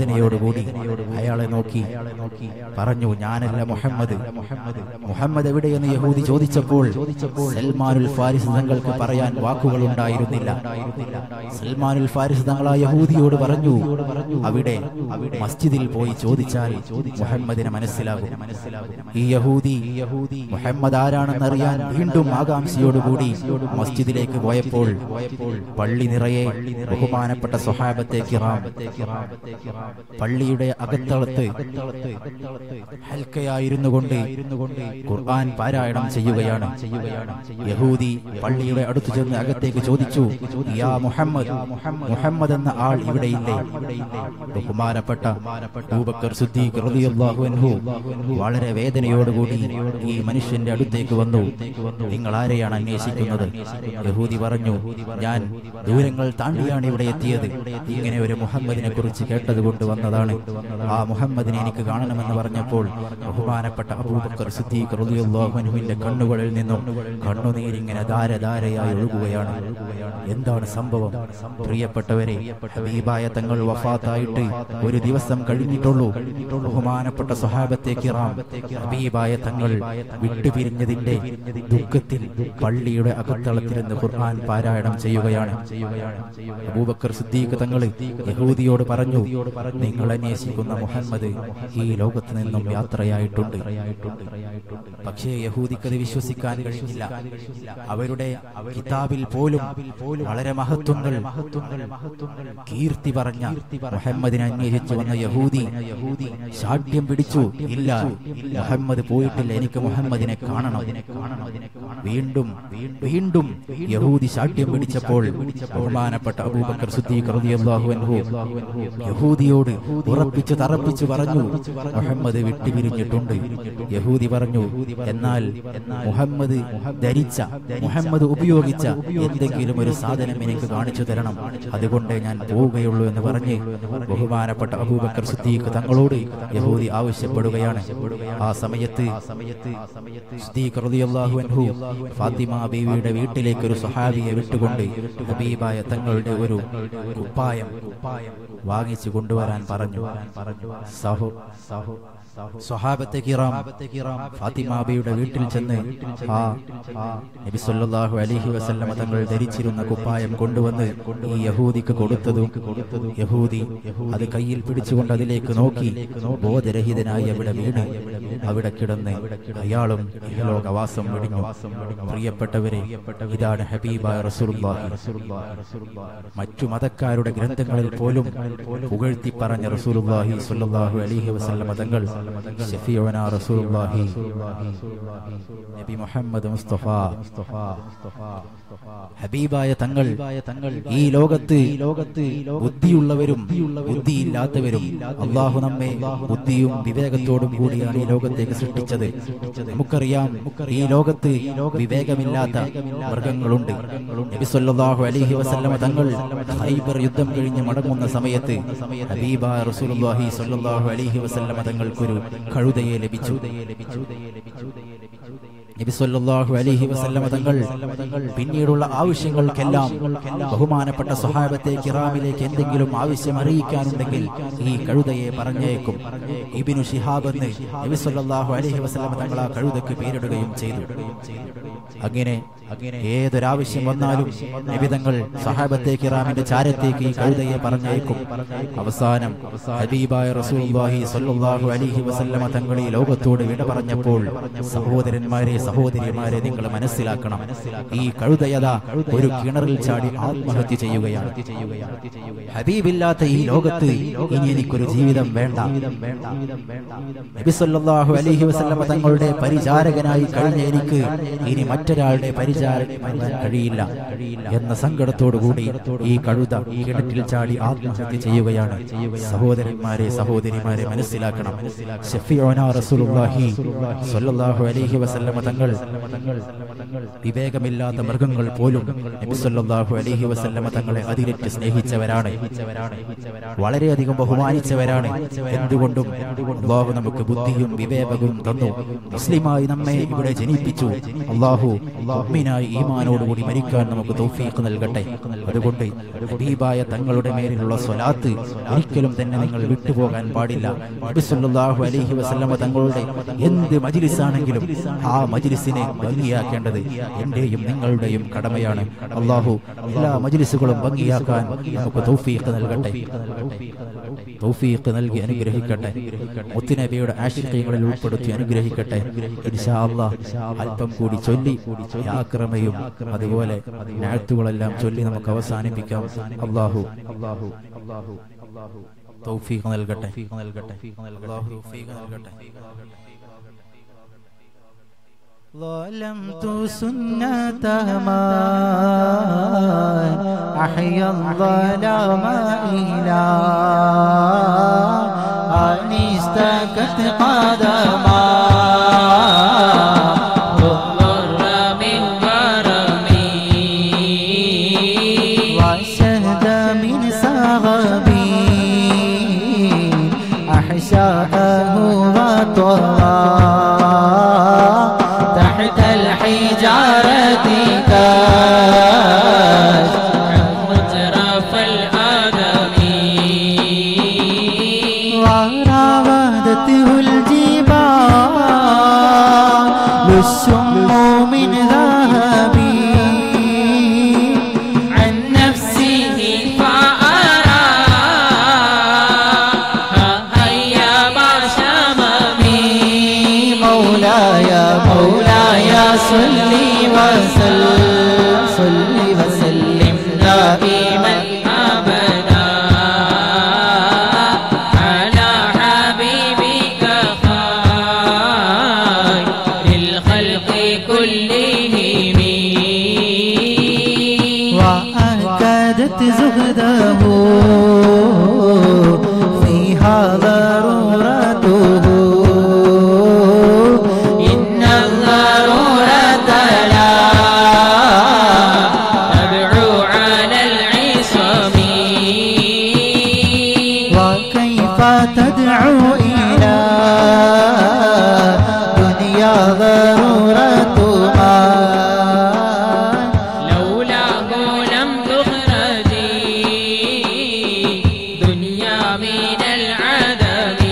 A: വേദനയോടുകൂടി അയാളെ നോക്കി പറഞ്ഞു ഞാനല്ല മുഹമ്മദ് മുഹമ്മദ് എവിടെയെന്ന് യഹൂദി ചോദിച്ചപ്പോൾ സൽമാനുൽ ഫാരിസ് തങ്ങൾക്ക് പറയാൻ വാക്കുകൾ ഉണ്ടായിരുന്നില്ല സൽമാനുൽ ഫാരിസ് തങ്ങൾ ആ യഹൂദിയോട് പറഞ്ഞു അവിടെ മസ്ജിദിൽ പോയി ചോദിച്ചാൽ മുഹമ്മദിനെ മനസ്സിലാകും ഈ യഹൂദി മുഹമ്മദ് ആരാണെന്നറിയാൻ വീണ്ടും ആകാംക്ഷയോടുകൂടി മസ്ജിദിലേക്ക് പോയപ്പോൾ പള്ളി നിറയെ ബഹുമാനപ്പെട്ട സ്വഹാബത്തെ കിറാം പള്ളിയുടെ അകത്തളത്ത് ഹൽക്കയായിരുന്നു കൊണ്ട് ഖുർആൻ പാരായണം ചെയ്യുകയാണ് യഹൂദി പള്ളിയുടെ അടുത്ത് ചെന്ന് അകത്തേക്ക് ചോദിച്ചു യാ മുഹമ്മദ് മുഹമ്മദ് എന്ന ആൾ ഇവിടെയില്ലേ ബഹുമാനപ്പെട്ട അബൂബക്കർ സിദ്ദീഖ് റളിയല്ലാഹു അൻഹു വളരെ വേദനയോടുകൂടി ഈ മനുഷ്യന്റെ അടുത്തേക്ക് വന്നു നിങ്ങൾ ആരെയാണ് അന്വേഷിക്കുന്നത് യഹൂദി പറഞ്ഞു ഞാൻ ദൂരങ്ങൾ താണ്ടിയാണ് ഇവിടെ എത്തിയത് ഇങ്ങനെ ഒരു മുഹമ്മദിനെ കുറിച്ച് കേട്ടത് കൊണ്ട് വന്നതാണ് ആ മുഹമ്മദിനെ എനിക്ക് കാണണമെന്ന് പറഞ്ഞപ്പോൾ ബഹുമാനപ്പെട്ട അബൂബക്കർ സിദ്ദീഖ് റളിയല്ലാഹു അൻഹുവിന്റെ കണ്ണുകളിൽ നിന്നും കണ്ണുനീരിങ്ങനെ ധാരധാരയായി ഒഴുകുകയാണ് എന്താണ് സംഭവം പ്രിയപ്പെട്ടവരെ ഹബീബായ തങ്ങൾ വഫാത്തായിട്ട് ഒരു ദിവസം കഴിഞ്ഞിട്ടുള്ളൂ ബഹുമാനപ്പെട്ട സ്വഹാബത്തെ കിറാം ഹബീബായ തങ്ങൾ വിട്ടുപിരിഞ്ഞതിന്റെ ദുഃഖത്തിൽ പള്ളിയുടെ അകത്തളത്തിരുന്ന് ഖുർആൻ പാരായണം ചെയ്യുകയാണ് അബൂബക്കർ സിദ്ദീഖ് തങ്ങൾ യഹൂദിയോട് പറഞ്ഞു നിങ്ങൾ അന്വേഷിക്കുന്ന മുഹമ്മദ് ഈ ലോകത്ത് നിന്നും യാത്രയായിട്ടുണ്ട് പക്ഷേ യഹൂദിക്കത് വിശ്വസിക്കാൻ കഴിഞ്ഞില്ല അവരുടെ കിതാബിൽ പോലും വളരെ മഹത്വങ്ങൾ കീർത്തി പറഞ്ഞ മുഹമ്മദിനെ അന്വേഷിച്ചു വന്ന യഹൂദി ശാഠ്യം പിടിച്ചു ഇല്ല മുഹമ്മദ് പോയിട്ടില്ല എനിക്ക് മുഹമ്മദിനെ കാണണം വീണ്ടും വീണ്ടും യഹൂദി ശാഠ്യം പിടിച്ചപ്പോൾ ബഹുമാനപ്പെട്ട അബൂബക്കർ സിദ്ദീഖ് റളിയല്ലാഹു അൻഹു യഹൂദിയോട് ഉറപ്പിച്ചു തറപ്പിച്ചു പറഞ്ഞു മുഹമ്മദ് വിട്ടുപിരിഞ്ഞിട്ടുണ്ട് യഹൂദി പറഞ്ഞു എന്നാൽ മുഹമ്മദ് ധരിച്ച മുഹമ്മദ് ഉപയോഗിച്ച എന്തെങ്കിലും ഒരു സാധനം എനിക്ക് കാണിച്ചു തരണം അതുകൊണ്ടേ ഞാൻ പോവുകയുള്ളൂ എന്ന് പറഞ്ഞ് ബഹുമാനപ്പെട്ട അബൂബക്കർ സിദ്ദീഖ് തങ്ങളോട് യഹൂദി ആവശ്യപ്പെടുകയാണ് ആ സമയത്ത് സിദ്ദീഖ് റളിയല്ലാഹു അൻഹു ഫാത്തിമ ബീവിയുടെ വീട്ടിലേക്ക് ഒരു സഹാബിയെ വിട്ടുകൊണ്ട് ഹബീബായ തങ്ങളുടെ ഒരു കുപ്പായം വാങ്ങിച്ചു കൊണ്ടുവരാൻ പറഞ്ഞു സഹോ സഹോ സ്വഹാബത്തെ കിറാം ഫാത്തിമാബിയുടെ വീട്ടിൽ ചെന്ന് ആ നബി സല്ലല്ലാഹു അലൈഹി വസല്ലമ തങ്ങൾ ധരിച്ചിരുന്ന കുപ്പായം കൊണ്ടുവന്ന് ഈ യഹൂദിക്ക് കൊടുത്തതും യഹൂദി അത് കയ്യിൽ പിടിച്ചുകൊണ്ട് അതിലേക്ക് നോക്കി ബോധരഹിതനായി അവിടെ വീണ് അവിടെ കിടന്ന് അയാളും ലോകവാസം വെടിഞ്ഞു പ്രിയപ്പെട്ടവരെ ഇതാണ് ഹബീബായ റസൂലുള്ളാഹി മറ്റു മതക്കാരുടെ ഗ്രന്ഥങ്ങളിൽ പോലും പുകഴ്ത്തി പറഞ്ഞ റസൂലുള്ളാഹി സ്വല്ലല്ലാഹു അലൈഹി വസല്ലമ തങ്ങൾ ഷഫീഉന റസൂലുള്ളാഹി നബി മുഹമ്മദ് മുസ്തഫ ഹബീബായ തങ്ങൾ ഈ ലോകത്ത് ലോകത്ത് ബുദ്ധിയുള്ളവരും ബുദ്ധിയില്ലാത്തവരും അള്ളാഹു നമ്മെ ബുദ്ധിയും വിവേകത്തോടും കൂടിയാണ് ഈ ലോകത്തേക്ക് സൃഷ്ടിച്ചത് നമുക്കറിയാം ഈ ലോകത്ത് വിവേകമില്ലാത്ത മൃഗങ്ങളുണ്ട് നബി സല്ലല്ലാഹു അലൈഹി വസല്ലമ തങ്ങൾ ഖൈബർ യുദ്ധം കഴിഞ്ഞ് മടങ്ങുന്ന സമയത്ത് ഹബീബ റസൂലുള്ളാഹി സ്വല്ലല്ലാഹു അലൈഹി വസല്ലമ തങ്ങൾക്കൊരു കഴുതയെ ലഭിച്ചു നബി സല്ലല്ലാഹു അലൈഹി വസല്ലമ തങ്ങൾ പിന്നീടുള്ള ആവശ്യങ്ങൾക്കെല്ലാം ബഹുമാനപ്പെട്ട സ്വഹാബത്തെ കിറാമിലേക്ക് എന്തെങ്കിലും ആവശ്യം അറിയിക്കാനുണ്ടെങ്കിൽ ഈ കഴുതയെ പറഞ്ഞേക്കും ഇബിനു ഷിഹാബ് എന്ന് നബി സല്ലല്ലാഹു അലൈഹി വസല്ലമ തങ്ങൾ ആ കഴുതയ്ക്ക് പേരിടുകയും ചെയ്തു അങ്ങനെ ഏതൊരാവശ്യം വന്നാലും നബിതങ്ങൾ സഹാബത്തെ കിറാമിന്റെ ചാരത്തേക്ക് ഈ കഴുതയെ പറഞ്ഞയക്കും അവസാനം ഹബീബായ റസൂലുള്ളാഹി സ്വല്ലല്ലാഹു അലൈഹി വസല്ലമ തങ്ങൾ ഈ ലോകത്തോട് വിട പറഞ്ഞപ്പോൾ സഹോദരന്മാരെ സഹോദരിമാരെ നിങ്ങൾ മനസ്സിലാക്കണം ഈ കഴുതയത ഒരു കിണറിൽ ചാടി ആത്മഹത്യ ചെയ്യുകയാണ് ഹബീബില്ലാത്ത ഈ ലോകത്ത് ഇനി എനിക്കൊരു ജീവിതം വേണ്ട നബി സല്ലല്ലാഹു അലൈഹി വസല്ലമ തങ്ങളുടെ പരിചാരകനായി കഴിഞ്ഞ എനിക്ക് ഇനി മറ്റൊരാളുടെ പരിചാരകനാകാൻ കഴിയില്ല എന്ന സങ്കടത്തോടുകൂടി ഈ കഴുത കിണറ്റിൽ ചാടി ആത്മഹത്യ ചെയ്യുകയാണ് സഹോദരന്മാരെ സഹോദരിമാരെ മനസ്സിലാക്കണം ഷഫീഉന റസൂലുള്ളാഹി സ്വല്ലല്ലാഹു അലൈഹി വസല്ലമ തങ്ങൾ തങ്ങൾ വിവേകമില്ലാത്ത മൃഗങ്ങൾ പോലും നബി സല്ലല്ലാഹു അലൈഹി വസല്ലമ തങ്ങളെ അതിരറ്റ് സ്നേഹിച്ചവരാണ് വളരെയധികം ബഹുമാനിച്ചവരാണ് എന്തുകൊണ്ടും അള്ളാഹു നമുക്ക് ബുദ്ധിയും വിവേകവും തന്നു മുസ്ലിമായി നമ്മെ ഇവിടെ ജനിപ്പിച്ചു അള്ളാഹു മുഅ്മിനായി ഈമാനോടുകൂടി മരിക്കാൻ നമുക്ക് തൗഫീഖ് നൽകട്ടെ അതുകൊണ്ട് ഹബീബായ തങ്ങളുടെ മേലിലുള്ള സ്വലാത്ത് ഒരിക്കലും തന്നെ നിങ്ങൾ വിട്ടുപോകാൻ പാടില്ല നബി സല്ലല്ലാഹു അലൈഹി വസല്ലമ തങ്ങളുടെ എന്ത് മജ്ലിസാണെങ്കിലും ആ മജ്ലിസിനെ ഭംഗിയാക്കേണ്ടത് എന്റെയും നിങ്ങളുടെയും കടമയാണ് അള്ളാഹു എല്ലാ മജ്ലിസുകളും ഭംഗിയാക്കാൻ നമുക്ക് തൗഫീഖ് നൽകട്ടെ തൗഫീഖ് നൽകി അനുഗ്രഹിക്കട്ടെ മുത്തുനബിയുടെ ആശിക്കയങ്ങളിൽ ഉൾപ്പെടുത്തി അനുഗ്രഹിക്കട്ടെ ഇൻഷാ അല്ലാഹ് അല്പം കൂടി ചൊല്ലി യാക്രമയും അതുപോലെ ഞാഴ്ത്തുകളെല്ലാം ചൊല്ലി നമുക്ക് അവസാനിപ്പിക്കാം അള്ളാഹു അള്ളാഹു അള്ളാഹു അള്ളാഹു തൗഫീഖ് നൽകട്ടെ നൽകട്ടെ അള്ളാഹു തൗഫീഖ് നൽകട്ടെ
D: ظلمت سنة من أحيا الظلام إلى أن استكت قدما
C: ضر من غرمي
D: وشهد من سغبي أحشاءه وطغى تحت الحجارة كاش
C: مترف الآدمي
D: وراودته الجبال الشم من ذهب
C: عن نفسه فأراها أيام شممي
D: مولاي مولاي صل وسلم صل وسلم
C: دائما أبدا على حبيبك خير الخلق كلهم
D: وأكدت زهده فيها ضرورته
C: إن الضرورة لا تدعو على العصم
D: وكيف تدعو إلى دنيا ضرورتها
C: لولاه لم تخرجي دنيا من العدم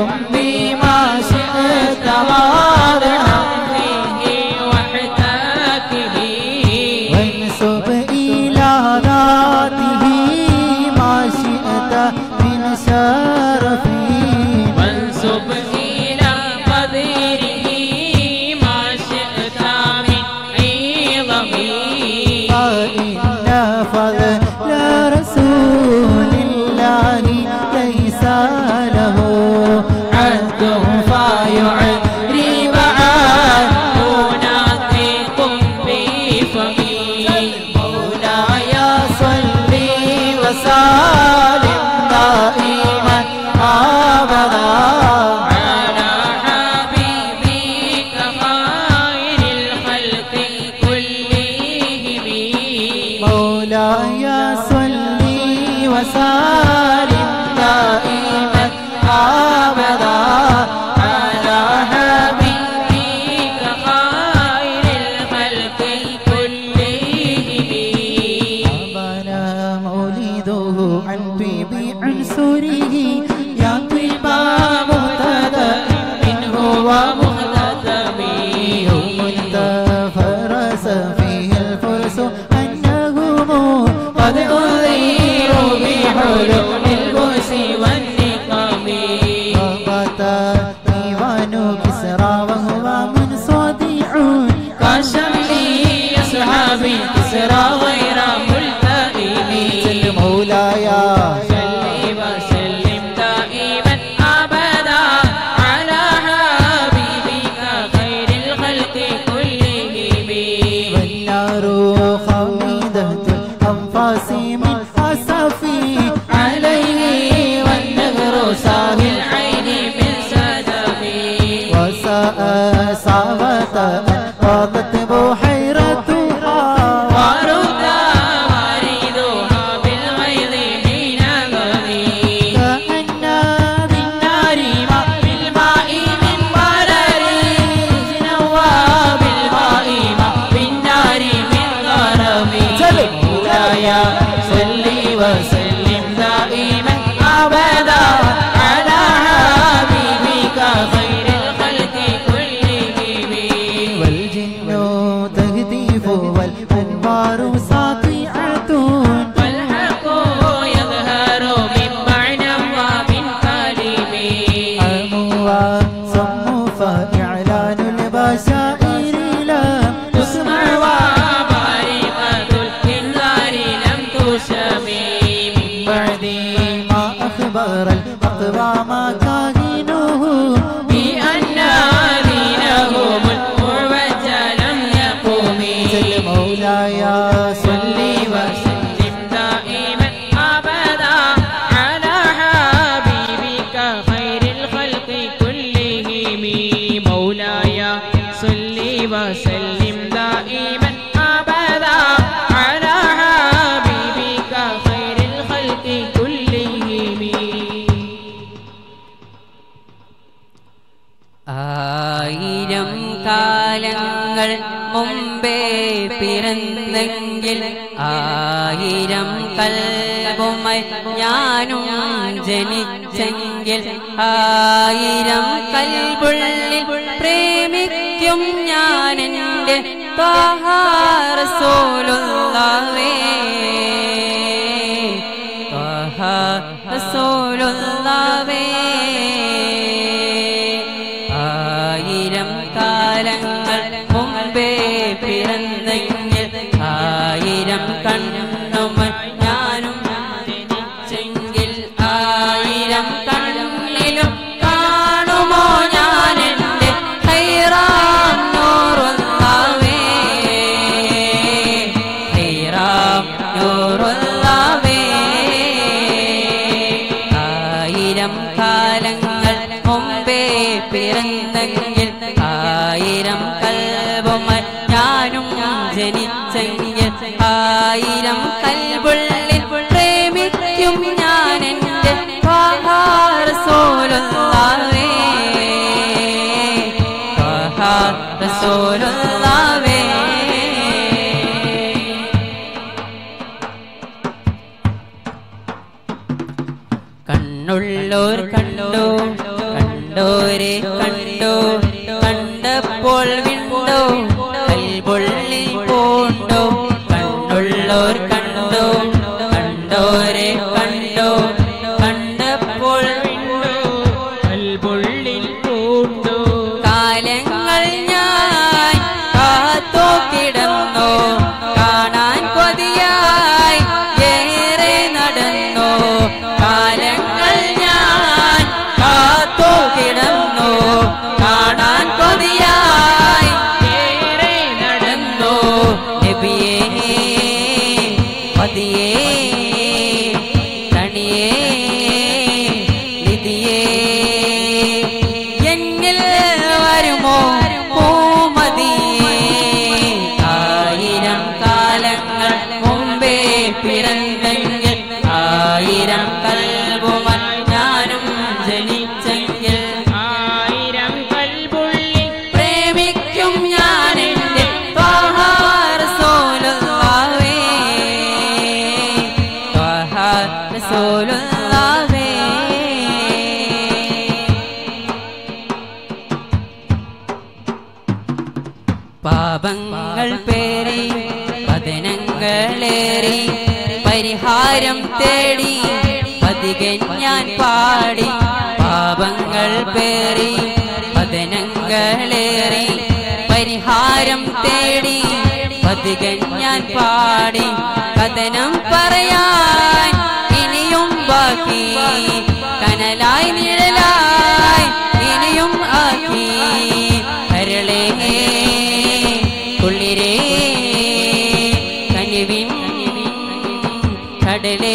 D: بما شئت واضحا وانسب إلى ذاته ما شئت من شرف
C: وانسب إلى قدره ما شئت من عظمه
D: فإن فضل رسول الله ليس له عد فيعرب عنه
C: ناطق بفمي
D: مولاي صل وسلم دائما أبدا
C: على حبيبك خير الخلق كلهم
D: مولاي صل وسلم دائما أبدا على
C: حبيبك خير الخلق كلهم
D: أبنا مولده عن طيب عنصره يا طيب مهتدى منه ومهتدى يوم تفرس فيه الفرس أنهم قد أنذروا بحلول
C: البؤس والنقم
D: وبات ديوان كسرى وهو منصدع
C: كشمل أصحاب كسرى غير ملتئم
D: مولاي
C: صل وسلم دائما أبدا على حبيبك خير الخلق كلهم
D: والنار خامدة الأنفاس من أسفي
C: عليه والنهر ساهي العين من سدمي
D: وساء ساوة فاضت بحيرتها
C: ورد مريضها بالغيظ حين غني
D: كأن بالنار ما
C: بالماء من مرر جنوى بالماء ما بالنار من غرم مولاي صل وسلم دائما أبدا على حبيبك خير الخلق كلهم
D: والجن تهتف والأنوار ساطعة
C: والحق يظهر من معنى ومن كلم
D: أموا صم فإعلان البشائر لم
C: تسمع وبارقة الإنذار لم تشمي من بعد
D: ما أخبر الأقوام كاهنه
C: بأن دينهم المعوج لم يقم
D: مولاي
C: صل وسلم دائما أبدا على حبيبك خير الخلق كلهم مولاي صل وسلم دائما أبدا على حبيبك خير الخلق كلهم
E: ആയിരം കാലങ്ങൾ മുമ്പേ പിറന്നെങ്കിൽ ആയിരം കൽബുമായി ഞാനും ജനിച്ചെങ്കിൽ ആയിരം കൽബുള്ളിൽ പ്രേമിക്കും ഞാൻ എൻ്റെ സോലുള്ളവേ റസൂലുള്ളാവേ ആയിരം കാലങ്ങൾ മുമ്പേ പിറന്നെങ്കിൽ ആയിരം കണ്ണുമൻ ഞാനും ജനിച്ചെങ്കിൽ ആയിരം കണ്ണിലും കാണുമോ ഞാൻ എൻ്റെ ഹൈറാം നൂറുള്ളാവേ ഹൈറാം നൂറുള്ളാവേ ആയിരം കാലങ്ങൾ മുമ്പേ പിറന്നെങ്കിൽ ആയിരം കൽബുമായി ഞാനും ജനിച്ചെങ്കിൽ ആയിരം കൽബുള്ളിൽ പ്രേമിക്കും ഞാൻ എൻ്റെ സോലുള്ളാവേ സോലുള്ളാവേ കണ്ണുള്ളോർ കണ്ടു കണ്ടോരെ കണ്ടോ കണ്ടപ്പോൾ വിണ്ടോ കൽപുള്ളിൽ പൂണ്ടോ കണ്ടുള്ളോർ കണ്ടോ കണ്ടോരെ കണ്ടോ കണ്ടപ്പോൾ വിണ്ടോ
C: കൽപുള്ളിൽ പൂണ്ടു
E: കാലങ്ങൾ ഞാൻ കാത്തോ കിടന്നു കാണാൻ കൊതിയായി ഏറെ നടന്നു കാലങ്ങൾ ഞാൻ കാത്തോ കിടന്നു കാണാൻ കൊതിയായി ഏറെ നടന്നു നബിയേ പതിയേ തണിയേ നിധിയേ എന്നിൽ വരുമോ പൂമതിയേ ആയിരം കാലങ്ങൾ മുമ്പേ പിറന്നെങ്കിൽ ആയിരം കൽവുമായി ഞാനും ജനിച്ചെങ്കിൽ
C: ആയിരം കൽപുള്ളിൽ
E: പ്രേമിക്കും ഞാൻ എൻ്റെ റസൂലുള്ളാഹേ റസൂലുള്ളാഹേ പാപങ്ങൾ പേറി പതനങ്ങളേറി പരിഹാരം തേടി പതികൻ ഞാൻ പാടി പാപങ്ങൾ പേറി പതനങ്ങളേറി പരിഹാരം തേടി പതികൻ ഞാൻ പാടി കഥനം പറയാൻ ഇനിയും ബാക്കി കനലായി നിഴലായി ഇനിയും ആക്കി കരളേ കുളിരേ കനിവിൻ കടലേ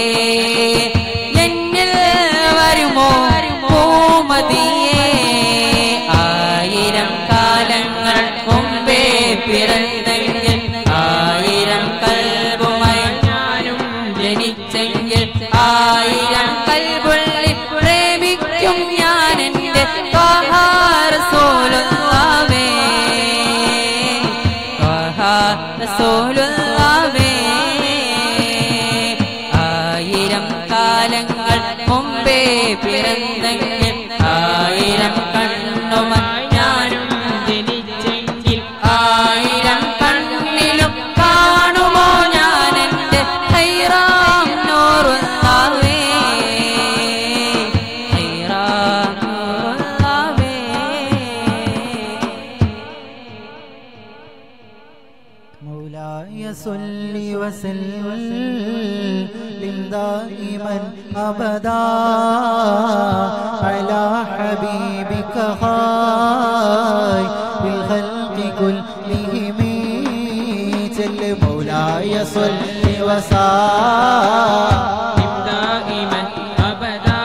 E: എന്നിൽ വരുമോ പൂമതിയേ ആയിരം കാലങ്ങൾ മുമ്പേ പിറന്നെങ്കിൽ ആയിരം കൽവുമായി ഞാനും ജനിച്ചെങ്കിൽ ആയിരം കൽവുള്ളിൽ പ്രേമിക്കും ഞാൻ എൻ്റെ റസൂലുള്ളാഹേ റസൂലുള്ളാഹേ ആയിരം കാലങ്ങൾ മുമ്പേ പിറന്നെങ്കിൽ ആയിരം കണ്ണുമായി ഞാനും
C: ജനിച്ചെങ്കിൽ
E: ആയിരം കണ്ണിലും കാണുമോ ഞാൻ എൻ്റെ ഹൈറാം നൂറുള്ളാവേ ഹൈറാം നൂറുള്ളാവേ
D: مولاي صل وسلم دائما ابدا على حبيبك خير الخلق كلهم جل مولاي صل وسلم
C: دائما أبدا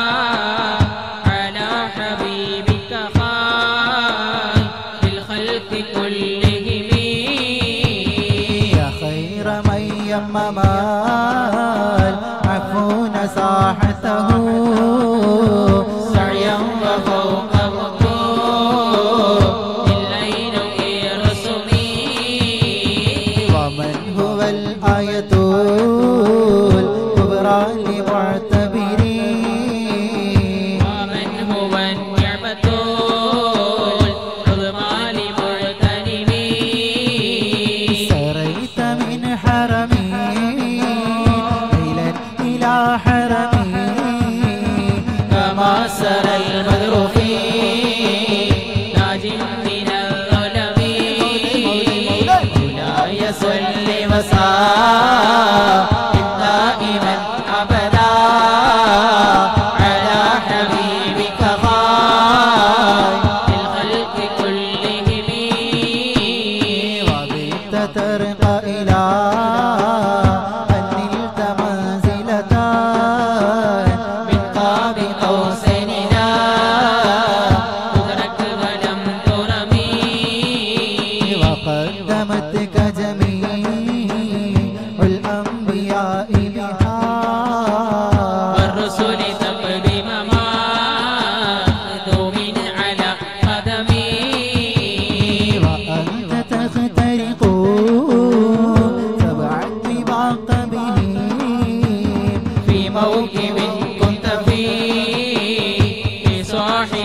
C: على حبيبك خير الخلق كلهم
D: يا خير من يمم العفون ساحته سعيا وفوق
C: مطلوب الليل رسمي
D: ومن هو الآية الكبرى لمعتبرين
C: ومن هو النعمة العظمى لمعتنمين
D: سريت من حرمي ليلا إلى حرمي كما سرى البدر في
C: تاج من الظلم
D: مولاي صل وسلم دائما أبدا على حبيبك خير
C: الخلق كلهم
D: وبت ترقى إلى أن نلت منزلة من قاب قوسين لا
C: تدرك ولم ترمي
D: وقدمتك جميع الأنبياء بها
C: والرسل تقدم ما دوم على قدمي
D: وأنت تخترق سبع طباق به
C: في موكب كنت فيه صاحب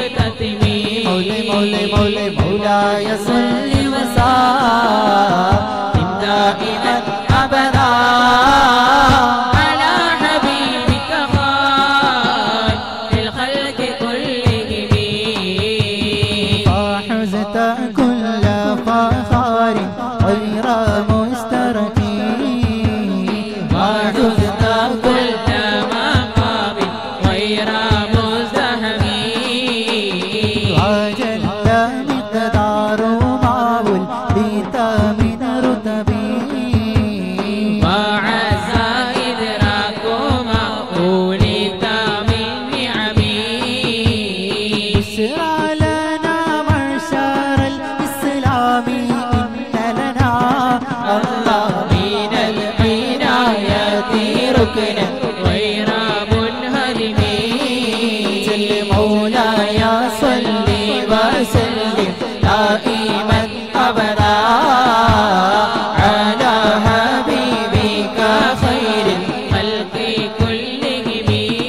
C: مختتمي
D: مولي مولي مولي مولاي صل وسلم دائما ابدا
C: على حبيبك خير الخلق كلهم
D: فحزت كل فخار غير مسترك وحزت كل
C: كل مقام غير مزدحم
D: وجل مقدار ما ولدت من رتبي
C: وعز إدراك ما ولدت من نعمي
D: بشرى لنا معشر الإسلام إن لنا الله
C: من العناية ركنا غير منهدم
D: جل مولاي صل وسلم دائما أبدا
C: على حبيبك خير الخلق كلهم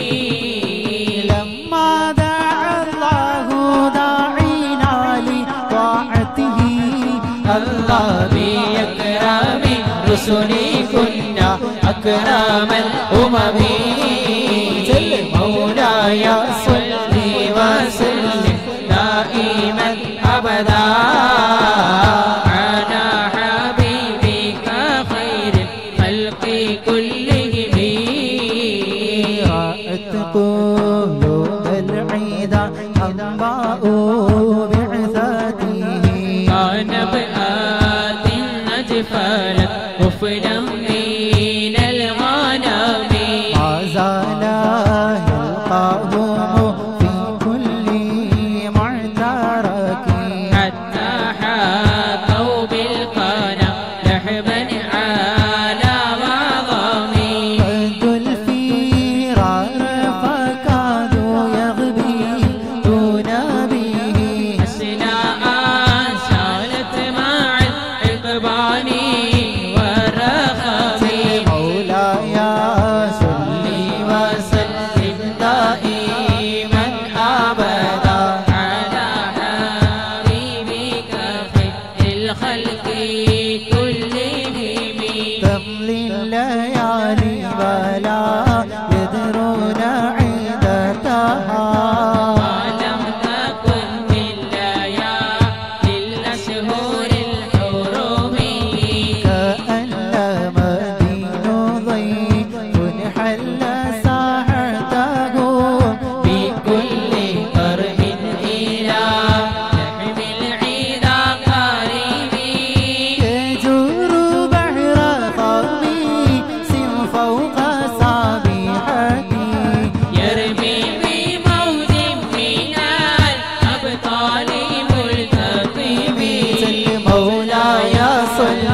D: لما دعا الله داعينا لطاعته الله
C: بأكرم رسل كنا أكرم الأمم
D: جل
C: مولاي صل وسلم دائما أبدا على حبيبك خير الخلق كلهم
D: رأت قلوب العيدا أنباء بعثته
C: كان بآت النجفال غفلا من الغنم
D: ما زال يلقاهم في كل معترك
C: حتى حاكوا بالقنا لحبا على وضمي
D: قد الفرار فكادوا يغبطون به
C: أسناء سالت مع العقبان والرخم
D: مولاي صل وسلم دائما ابدا
C: على حبيبك خير الخلق كلهم
D: تملي الليالي ولا يدرون عدتها
C: ولم تكن بالليالي الأشهر الحرم
D: كأنما دين ضيف حل ساحته
C: بكل قرب إلى لحم العيد قريب
D: يجور بحر خميس فوق صابحتي
C: يرمي بموج من الأبطال ملتقم
D: سل مولاي صل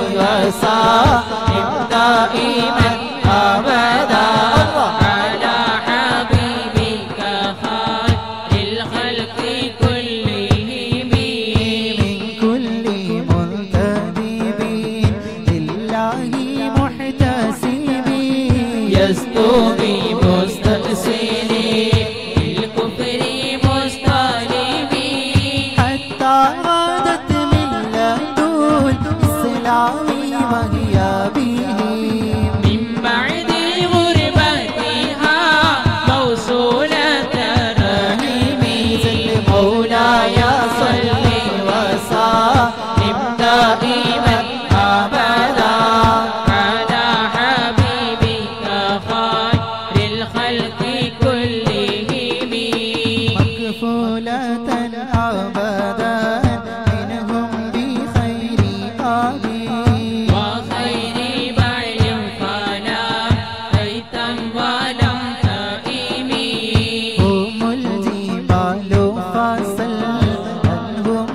D: وسلم دائما ابدا
C: على حبيبك خير الخلق كلهم
D: من كل منتدب لله محتسب
C: يستوي مستأصلي بالكفر مستعلمي
D: حتى غادت من لدن الإسلام وهي بهم
C: من بعد غربتها موصولة رحمي
D: سل مولاي صل وسلم دائما ابدا
C: على حبيبك خير الخلق كلهم
D: مكفولة أبدا منهم بخير أبي
C: وخير بعل فلا أيتا ولم تئمي
D: هم الجبال فصل عنهم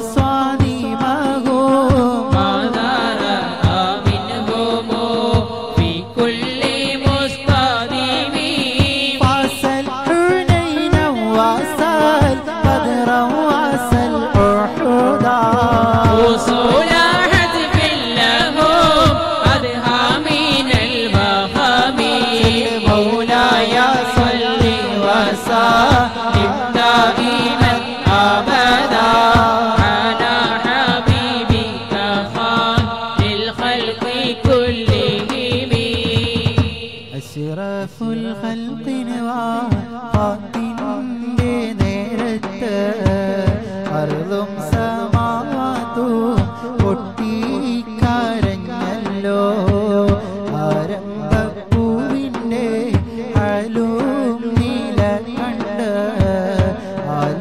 D: مصادمهم
C: ماذا رأى منهم في كل مستقيم
D: فصل حنينا وصل بدرا وصل أحدا
C: وصول حتف لهم أدهى من البخم
D: مولاي صل وسلم دائما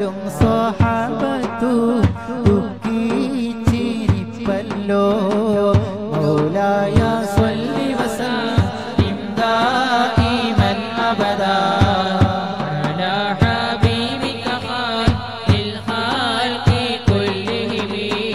D: ഓരും സ്വഹാബത്തു ദുഃഖിച്ചിരിപ്പല്ലോ മൗലായ സ്വല്ലി വസല്ലിം ദായിമൻ അബദാ
C: على حبيبك خير الخلق كلهم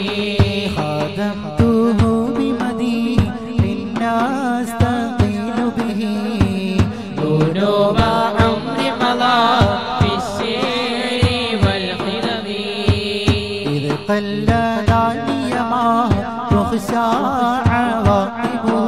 D: خدمته بمدين للناس تقيل به
C: ذنوب عمر مضى في السير والخدم
D: إذ قل داعي ما تخشى عواقبه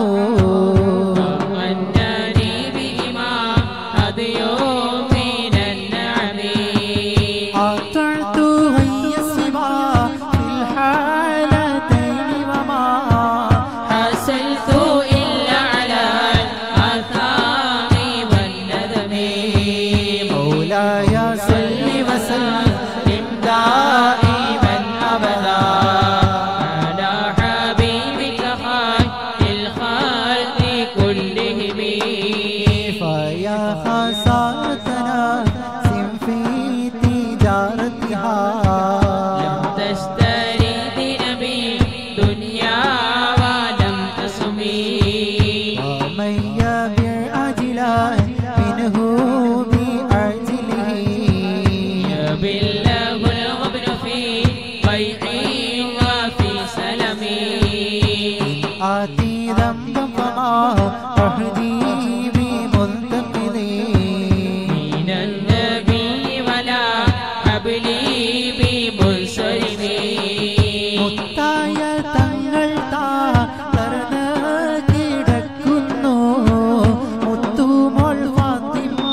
C: أنني بهما هدي من النعم
D: أطعت غي الصبا في الحالتين وما
C: حسلت إلا على الآثام والندم
D: مولاي صل وسلم دائما أبدا
C: على حبيبك خير الخلق كلهم
D: فيا خسارتنا سم في تجارتها
C: لم تشتري بنبي دنيا ولم تسمي
D: ومن يبع عجلا منه بعجله
C: يبله الغبن في بيع وفي سلم
D: آتي ذنبا فما أهدي بمنتقدي
C: من النبي ولا حبلي بمنصرم
D: മുത്തായ തങ്ങൾ തളർന്ന് കിടക്കുന്നു മുത്തുമോൾ ഫാത്തിമ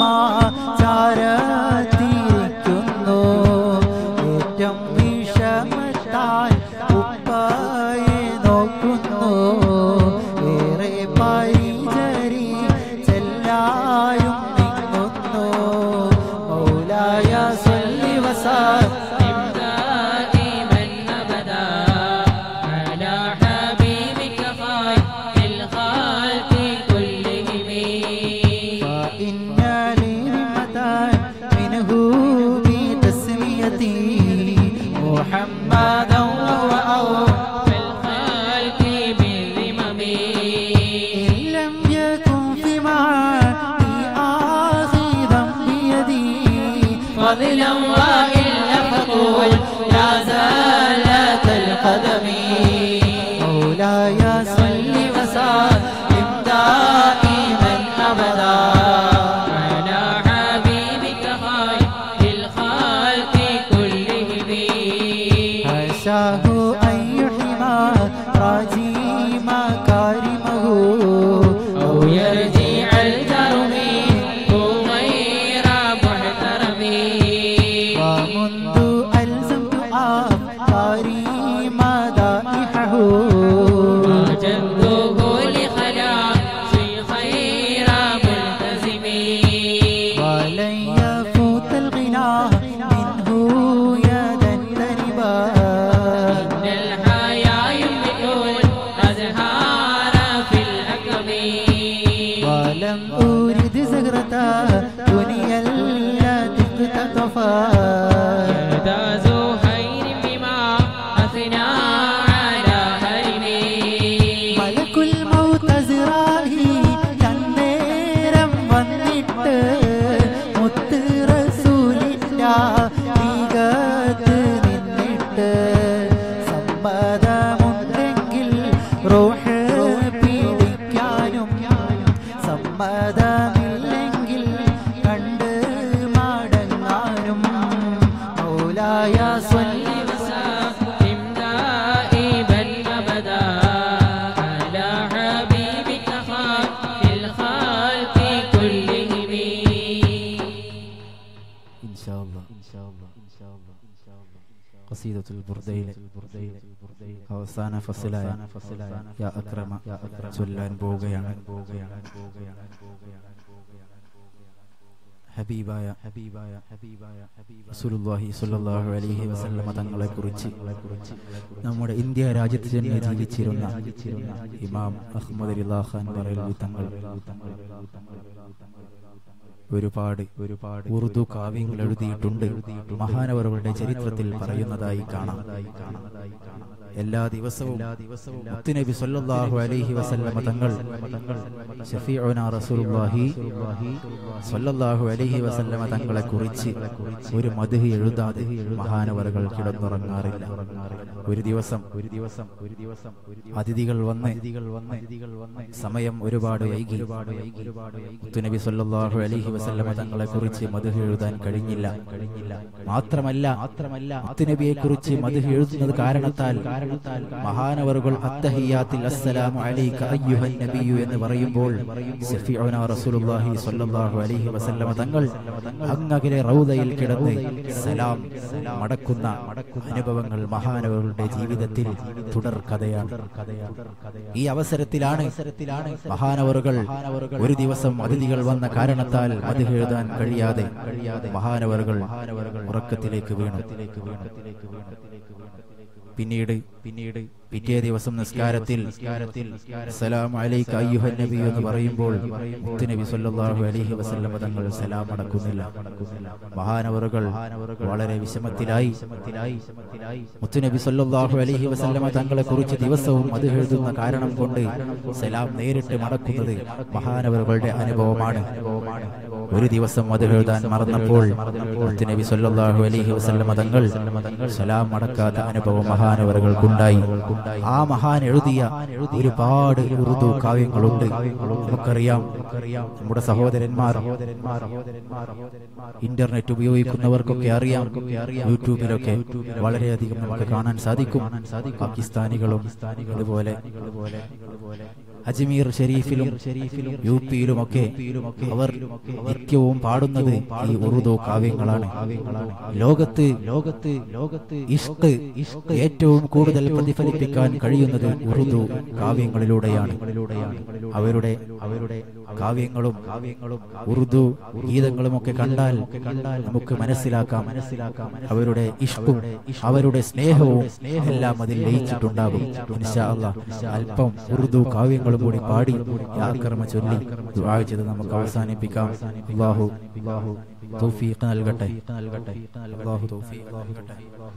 D: ചാരത്തിരിക്കുന്നു ഏറ്റം വിഷമത്താൽ ഉപ്പയെ നോക്കുന്നു ഏറെ പരിചരി ചെല്ലായും നീങ്ങുന്നു മൗലായ സല്ലി വസല്ലം
C: دائما أبدا على حبيبك خير الخلق كلهم
D: فإن لي رمة منه بتسميتي محمدا وأوفى
C: الخلق بالذمم
D: إن لم يكن في معاني آخذا بيدي
C: فضلا وإلا فقول لا زالت القدم
D: مولاي صل وسلم دائما أبدا
C: على حبيبك خير الخلق كلهم
D: حاشاه أن يحمى راجي مكارمه
C: أو يرجع الجرم غير محترم
D: ومنذ ألزمت أفكاري مدائحه
C: وجدته لخلاصي خير ملتزم
D: ولن يفوت الغنى منه يدا تربا
C: إن الحياة يملك الأزهار في الأكم
D: ولم أرد زهرة دنيا التي اقتطفا
C: يدا زهير بما أثنى على هرمي
D: മലക്കുൽ മൗതസിറാഹി തന്നേരം വന്നിട്ട് മുത്ത് റസൂലിന്റെ തീകത്ത് നിന്നിട്ട് സമ്മതമുണ്ടെങ്കിൽ റോഹ് പിടിക്കാനും സമ്മതമില്ലെങ്കിൽ കണ്ട് മടങ്ങാനും മൗലായ സ്വല്ലി
C: وسلم دائما أبدا على حبيبك خير الخلق كلهم
A: ഖസീദത്തുൽ ബുർദയിൽ അവസാന ഫസലായ യാ അക്രമ ചൊല്ലാൻ പോവുകയാണ് ഹബീബായ ഹബീബായ ഹബീബായ റസൂലുള്ളാഹി സ്വല്ലല്ലാഹു അലൈഹി വസല്ലമ തങ്ങളെ കുറിച്ച് നമ്മുടെ ഇന്ത്യ രാജ്യത്ത് തന്നെ ജീവിച്ചിരുന്ന ഇമാം അഹ്മദ് റിളാ ഖാൻ ബറേലവി തങ്ങൾ ഒരുപാട് ഒരുപാട് ഉറുദു കാവ്യങ്ങൾ എഴുതിയിട്ടുണ്ട് മഹാനവറുകളുടെ ചരിത്രത്തിൽ പറയുന്നതായി കാണാം എല്ലാ ദിവസവും മുത്തുനബി സല്ലല്ലാഹു അലൈഹി വസല്ലമ തങ്ങൾ ഷഫീഉന റസൂലുള്ളാഹി സല്ലല്ലാഹു അലൈഹി വസല്ലമ തങ്ങളെ കുറിച്ച് ഒരു മദ്ഹ് എഴുതാതെ മഹാനവറുകൾ കിടന്നുറങ്ങാറില്ല ഒരു ദിവസം ഒരു ദിവസം ഒരു ദിവസം അതിഥികൾ വന്ന് അതിഥികൾ വന്ന് അതിഥികൾ വന്ന് സമയം ഒരുപാട് വൈകി മുത്തുനബി സല്ലല്ലാഹു അലൈഹി വസല്ലമ തങ്ങളെ കുറിച്ച് മദ്ഹ് എഴുതാൻ കഴിഞ്ഞില്ല കഴിഞ്ഞില്ല മാത്രമല്ല മാത്രമല്ല മുത്തുനബിയെ കുറിച്ച് മദ്ഹ് എഴുതുന്നത് കാരണത്താൽ മഹാനവറുകൾ അത്തഹിയാത്തിൽ അസ്സലാമു അലൈക അയ്യുഹൻ നബിയു എന്ന് പറയുമ്പോൾ സഫീഉന റസൂലുള്ളാഹി സ്വല്ലല്ലാഹു അലൈഹി വസല്ലമ തങ്ങൾ അങ്ങകലെ റൗദയിൽ കിടന്ന് സലാം മടക്കുന്ന അനുഭവങ്ങൾ മഹാനവറുകളുടെ ജീവിതത്തിൽ തുടർ കഥയാണ് ഈ അവസരത്തിലാണ് മഹാനവറുകൾ ഒരു ദിവസം അതിഥികൾ വന്ന കാരണത്താൽ അത് എഴുതാൻ കഴിയാതെ മഹാനവറുകൾ ഉറക്കത്തിലേക്ക് വീണു പിന്നീട് പിന്നീട് പിറ്റേ ദിവസം നിസ്കാരത്തിൽ സലാം അലൈക അയ്യുഹൻ നബി എന്ന് പറയുമ്പോൾ മുത്തുനബി സല്ലല്ലാഹു അലൈഹി വസല്ലമ തങ്ങൾ സലാം അടക്കുന്നില്ല മഹാനവറുകൾ വളരെ വിഷമത്തിലായി മുത്തുനബി സല്ലല്ലാഹു അലൈഹി വസല്ലമ തങ്ങളെ കുറിച്ച് ദിവസവും അത് എഴുതുന്ന കാരണം കൊണ്ട് സലാം നേരിട്ട് മടക്കുന്നത് മഹാനവറുകളുടെ അനുഭവമാണ് ഒരു ദിവസം അത് എഴുതാൻ മറന്നപ്പോൾ മുത്തുനബി സല്ലല്ലാഹു അലൈഹി വസല്ലമ തങ്ങൾ സലാം മടക്കാത്ത അനുഭവം മഹാനവറുകൾക്കുണ്ടായി ആ മഹാൻ എഴുതിയ ഒരുപാട് ഉറുദു കാവ്യങ്ങളുണ്ട് നമുക്കറിയാം നമ്മുടെ സഹോദരന്മാർ ഇന്റർനെറ്റ് ഉപയോഗിക്കുന്നവർക്കൊക്കെ അറിയാം യൂട്യൂബിലൊക്കെ വളരെയധികം നമുക്ക് കാണാൻ സാധിക്കും പാകിസ്ഥാനികളും അതുപോലെ അജ്മീർ ഷെരീഫിലും യു പിയിലും ഒക്കെ അവർ നിത്യവും പാടുന്നത് ഈ ഉറുദു കാവ്യങ്ങളാണ് ലോകത്ത് ലോകത്ത് ലോകത്ത് ഇഷ്ക് ഏറ്റവും കൂടുതൽ പ്രതിഫലിപ്പിക്കാൻ കഴിയുന്നത് ഉറുദു കാവ്യങ്ങളിലൂടെയാണ് അവരുടെ അവരുടെ കാവ്യങ്ങളും കാവ്യങ്ങളും ഉറുദു ഗീതങ്ങളും ഒക്കെ കണ്ടാൽ കണ്ടാൽ നമുക്ക് മനസ്സിലാക്കാം മനസ്സിലാക്കാം അവരുടെ ഇഷ്കും അവരുടെ സ്നേഹവും എല്ലാം അതിൽ ലയിച്ചിട്ടുണ്ടാകും ഇൻഷാ അല്ലാഹ് അല്പം ഉറുദു കാവ്യങ്ങളും കൂടി പാടി യാക്കർമ്മ ചൊല്ലി ദുആ ചെയ്ത് നമുക്ക് അവസാനിപ്പിക്കാം അല്ലാഹു അല്ലാഹു തൗഫീഖ് നൽകട്ടെ നൽകട്ടെ അല്ലാഹു തൗഫീഖ് നൽകട്ടെ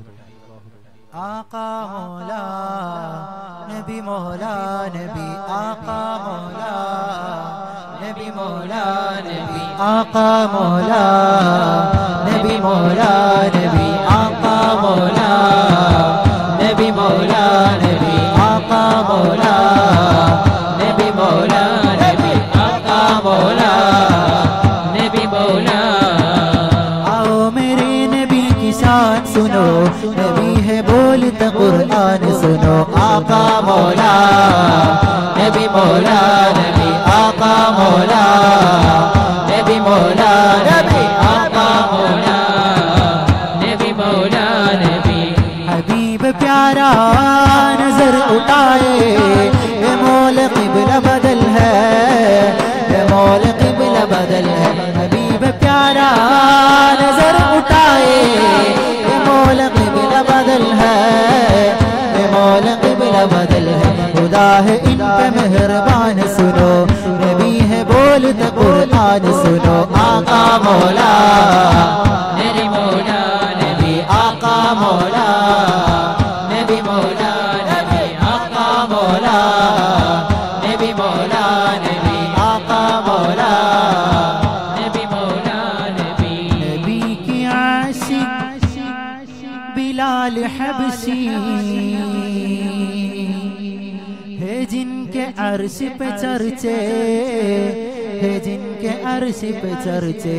D: आका मौला नबी मौला नबी आका मौला नबी मौला नबी आका मौला नबी मौला नबी आका मौला नबी मौला नबी आका मौला नबी मौला नबी आका मौला नबी मौला आओ मेरे नबी की शान सुनो नबी है बोलता कुरान सुनो आका मौला नबी मौला नबी आका मौला नबी मौला नबी आका मौला नबी मौला नबी हबीब प्यारा नजर उठाए ये मौल किबला बदल है ये मौल किबला बदल है हबीब प्यारा नजर उठाए ये मौल किबला बदल है ये मौल किबला बदल है खुदा है इन पे मेहरबान सुनो नबी है बोलता कुरान सुनो आका मौला मेरी मौला नबी आका मौला नबी मौला नबी आका मौला नबी मौला नबी आका मौला नबी मौला नबी नबी की आशिक बिलाल हबशी है जिनके अर्श पे चर्चे है जिनके अर्श पे चर्चे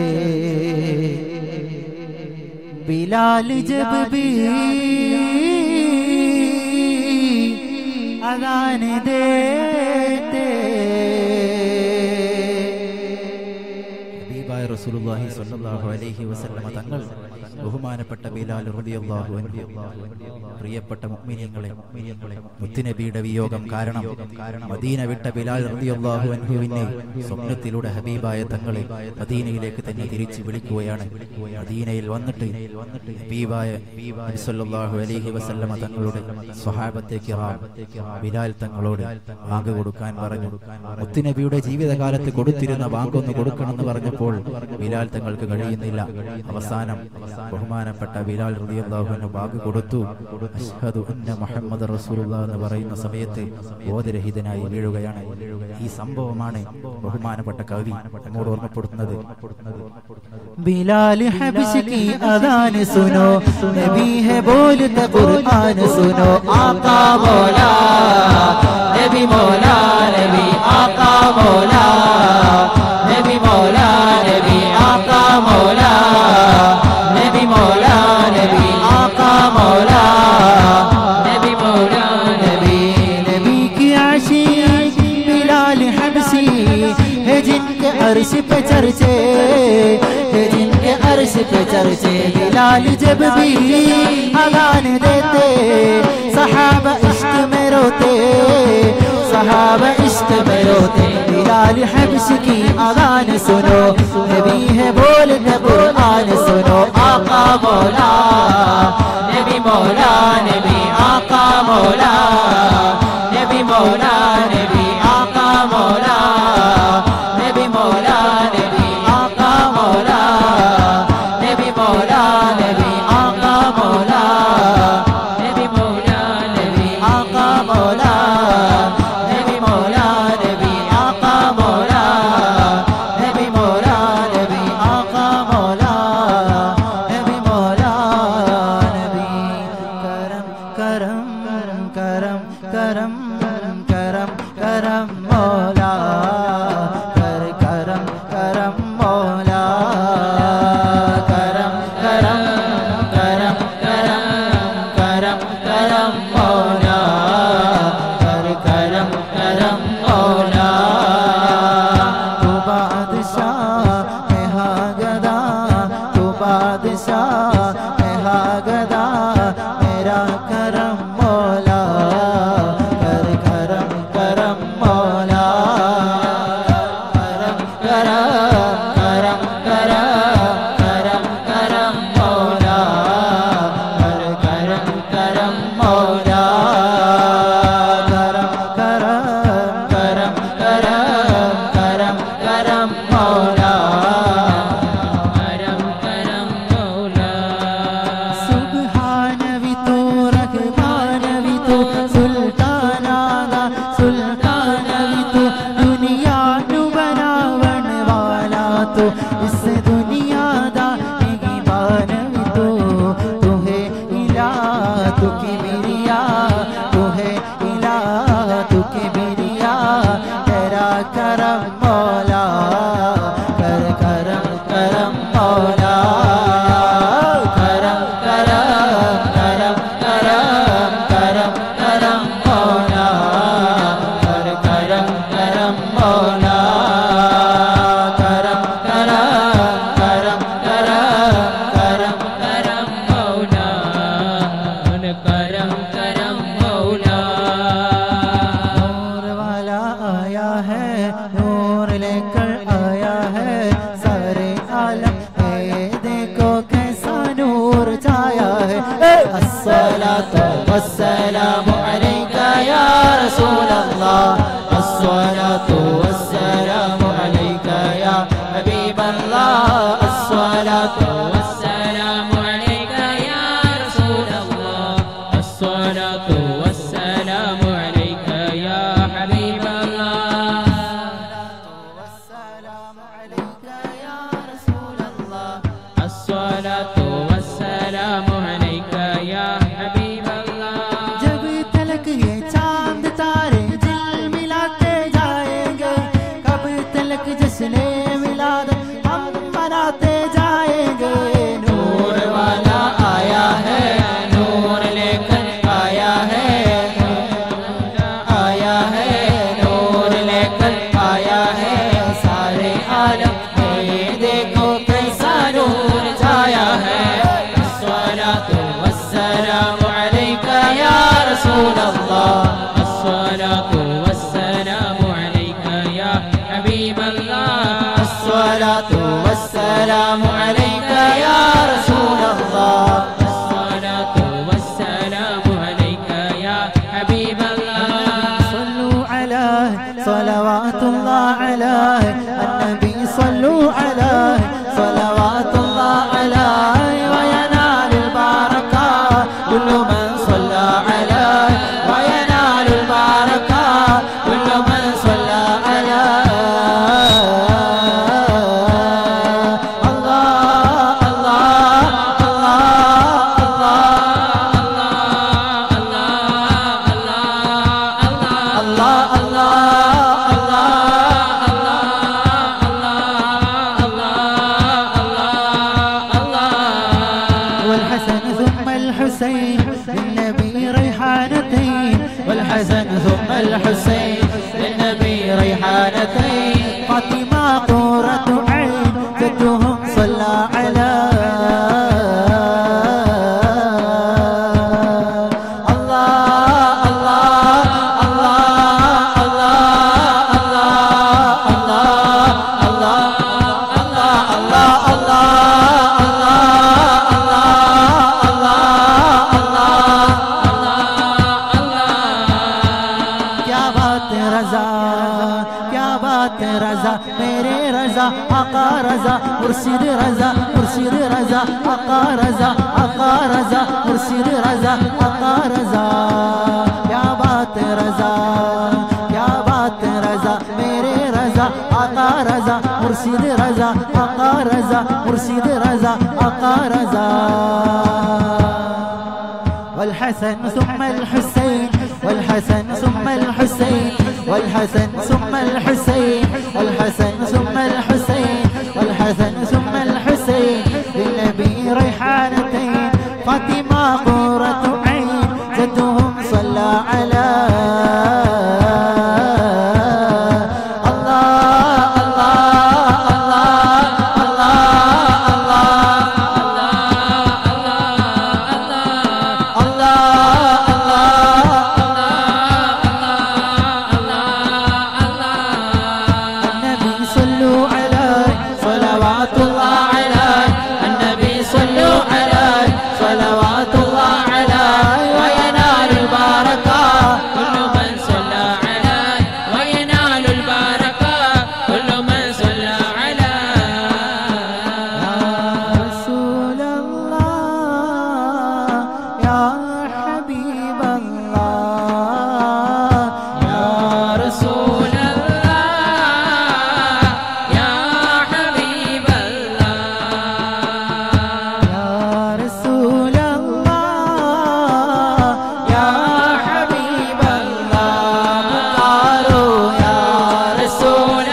D: बिलाल जब भी अगान देते
A: ഹബീബായ റസൂലുള്ളാഹി സ്വല്ലല്ലാഹു അലൈഹി വസല്ലമ തങ്ങൾ ബഹുമാനപ്പെട്ട ബിലാൽ റളിയല്ലാഹു അൻഹു പ്രിയപ്പെട്ട മുഅ്മിനീങ്ങളെ മുത്തുനബിയുടെ വിയോഗം കാരണം മദീന വിട്ട ബിലാൽ റളിയല്ലാഹു അൻഹുവിനെ സ്വപ്നത്തിലൂടെ ഹബീബായ തങ്ങളെ മദീനയിലേക്ക് തന്നെ തിരിച്ചു വിളിക്കുകയാണ് മദീനയിൽ വന്നിട്ട് ഹബീബായ നബി സ്വല്ലല്ലാഹു അലൈഹി വസല്ലമ തങ്ങളുടെ സ്വഹാബത്തെ കിറാം ബിലാൽ തങ്ങളോട് ബാങ്ക് കൊടുക്കാൻ പറഞ്ഞു മുത്തുനബിയുടെ ജീവിതകാലത്ത് കൊടുത്തിരുന്ന ബാങ്കൊന്ന് കൊടുക്കണമെന്ന് പറഞ്ഞപ്പോൾ ബിലാൽ തങ്ങൾക്ക് കഴിയുന്നില്ല അവസാനം ബഹുമാനപ്പെട്ട ബിലാൽ റളിയല്ലാഹുവിന് ബാഗ് കൊടുത്തു അഷ്ഹദു അന്ന മുഹമ്മദ് റസൂലുള്ളാഹ് എന്ന് പറയുന്ന സമയത്ത് ബോധരഹിതനായി വീഴുകയാണ് ഈ സംഭവമാണ് ബഹുമാനപ്പെട്ട കവി നമ്മോട് ഓർമ്മപ്പെടുത്തുന്നത്
D: बिलाल हबश की अजान सुनो नबी है बोलता कुरान सुनो आका मौला नबी मौला नबी आका मौला नबी मौला नबी आका मौला नबी मौला नबी आका मौला नबी मौला नबी नबी की आशीष बिलाल हबशी है जिनके अर्श पे चर्चे है जिनके अर्श पे चर्चे बिलाल जब भी अगान देते सहाबा इश्क में रोते सहाबा इश्क में रोते बिलाल हबश की अगान सुनो नबी है बोल कुरान सुनो आका मौला नबी मौला नबी आका मौला नबी मौला नबी आका मौला नबी मौला नबी आका मौला नबी मौला नबी आका मौला नबी मौला नबी आका मौला नबी मौला नबी आका मौला नबी मौला नबी आका मौला नबी मौला नबी करम करम करम करम करम करम मौला कर करम करम मौला करम करम करम करम करम करम मौला कर करम करम मौला तू बादशाह है हागदा तू बादशाह है हागदा मेरा करम मौला कर करम करम मौला करम करम करम करम करम करम मौला कर करम करम मौला करम करम करम करम करम करम मौला करम करम मौला സുബ്ഹാനവി തൂ റഹ്മാനവി തൂ സുൽത്താനാദാ സുൽത്താനവി തൂ ദുനിയാ നു ബനാവൺ വാലാ തൂ ഇസ് ദുനിയാ ദാ നിഗിബാനവി തൂ തൂ ഹേ ഇലാ തൂ കിബിരിയാ തൂ ഹേ ഇലാ തൂ കിബിരിയാ तेरा करम मौला कर करम करम मौला करम करम करम करम करम करम मौला कर करम करम मौला करम करम करम करम करम करम मौला करम करम मौला नूर वाला आया है नूर लेकर आया है सारे आलम ये देखो कैसा नूर छाया है अस्सलातु वस्सलामु अलैका या रसूल अल्लाह अस्सलातु वस्सलामु अलैका या हबीब अल्लाह अस्सलातु
C: والسلام عليك يا رسول الله الصلاة والسلام عليك يا حبيب الله
D: والسلام عليك يا رسول الله
C: الصلاة والسلام عليك يا حبيب الله
D: जब तलक ये चांद तारे दिल मिलाते जाएंगे कब तलक जिसने मिला हम मनाते जाएंगे नूर वाला आया है नूर लेकर आया है आया है नूर लेकर आया है सारे आलम में ये देखो कैसा नूर छाया है الصلاة والسلام عليك يا رسول الله
C: الصلاة والسلام عليك يا حبيب الله
D: الصلاة والسلام عليك يا رسول الله
C: الصلاة والسلام عليك يا حبيب الله
D: صلوا عليه صلوات الله عليه النبي صلوا عليه الحسين للنبي ريحانتين والحسن ثم الحسين للنبي ريحانتين فاطمة قرة عين جدهم صلى على الله الله الله الله الله الله الله الله क्या बात है रजा क्या बात है रजा मेरे रजा आका रजा मुर्शिद रजा मुर्शिद रजा आका रजा आका रजा मुर्शिद रजा आका रजा क्या बात है रजा क्या बात है रजा मेरे रजा आका रजा मुर्शिद रजा आका रजा मुर्शिद रजा आका रजा والحسن ثم الحسين والحسن ثم الحسين والحسن ثم الحسين والحسن ثم الحسين والحسن ثم الحسين للنبي ريحانتين فاطمة قرة عين جدهم صلى على الله الله الله النبي صلوا عليه صلوات الله عليه النبي صلوا عليه صلوات الله عليه وينال البركة
C: كل من صلى عليه وينال البركة كل من صلى عليه
D: يا رسول الله يا حبيب الله يا
C: رسول الله يا حبيب الله
D: يا رسول الله يا حبيب الله مقارو يا
C: رسول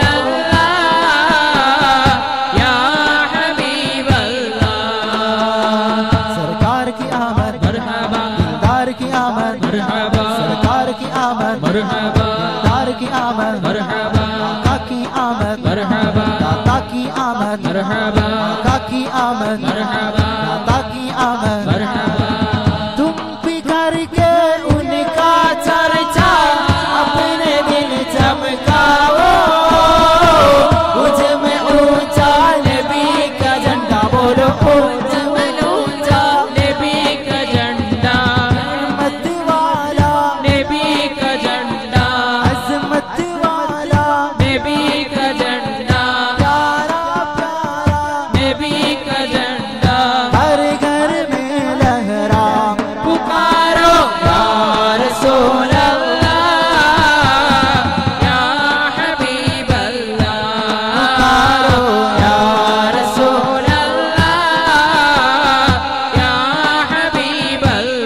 C: الله يا حبيب الله
D: सरकार की आमद
C: مرحبا
D: दिलदार की आमद
C: مرحبا
D: सरकार की आमद
C: مرحبا
D: दिलदार की आमद
C: مرحبا
D: आका की आमद
C: مرحبا
D: दाता की आमद
C: مرحبا
D: आका की आमद
C: مرحبا
D: दाता की आमद
C: مرحبا
D: तुम भी करके उनका चर्चा अपने दिल चमकाओ मुझ में ऊंचा नबी का झंडा बोलो मुझ में ऊंचा
C: नबी का झंडा
D: मत वाला
C: नबी का झंडा
D: अजमत वाला
C: नबी का झंडा
D: प्यारा प्यारा
C: नबी का झंडा
D: हर घर में लहरा
C: पुकारो या रसूल अल्लाह या हबीब अल्लाह
D: पुकारो
C: या रसूल अल्लाह या हबीब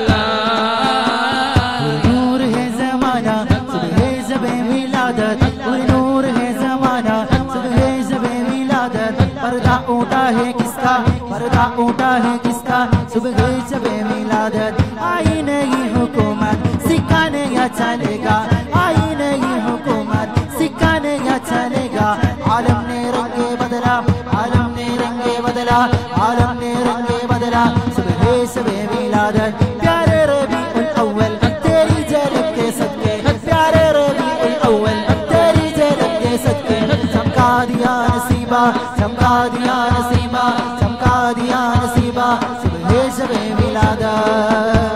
C: अल्लाह
D: नूर है जमाना सुबह जबे मिलादत और नूर है जमाना सुबह जबे मिलादत पर्दा उठा है किसका पर्दा उठा है किसका सुबह जबे मिलादत आई नहीं हुकूमत सिखाने या चलेगा आई नहीं हुकूमत सिखाने या चलेगा आलम ने रंगे बदला आलम ने रंगे बदला आलम ने रंगे बदला सुबह सुबह मिलादत प्यारे रबी उल अव्वल तेरी जलक के सदके प्यारे रबी उल अव्वल तेरी जलक के सदके चमका दिया नसीबा चमका दिया नसीबा चमका दिया नसीबा सुबह सुबह मिलादत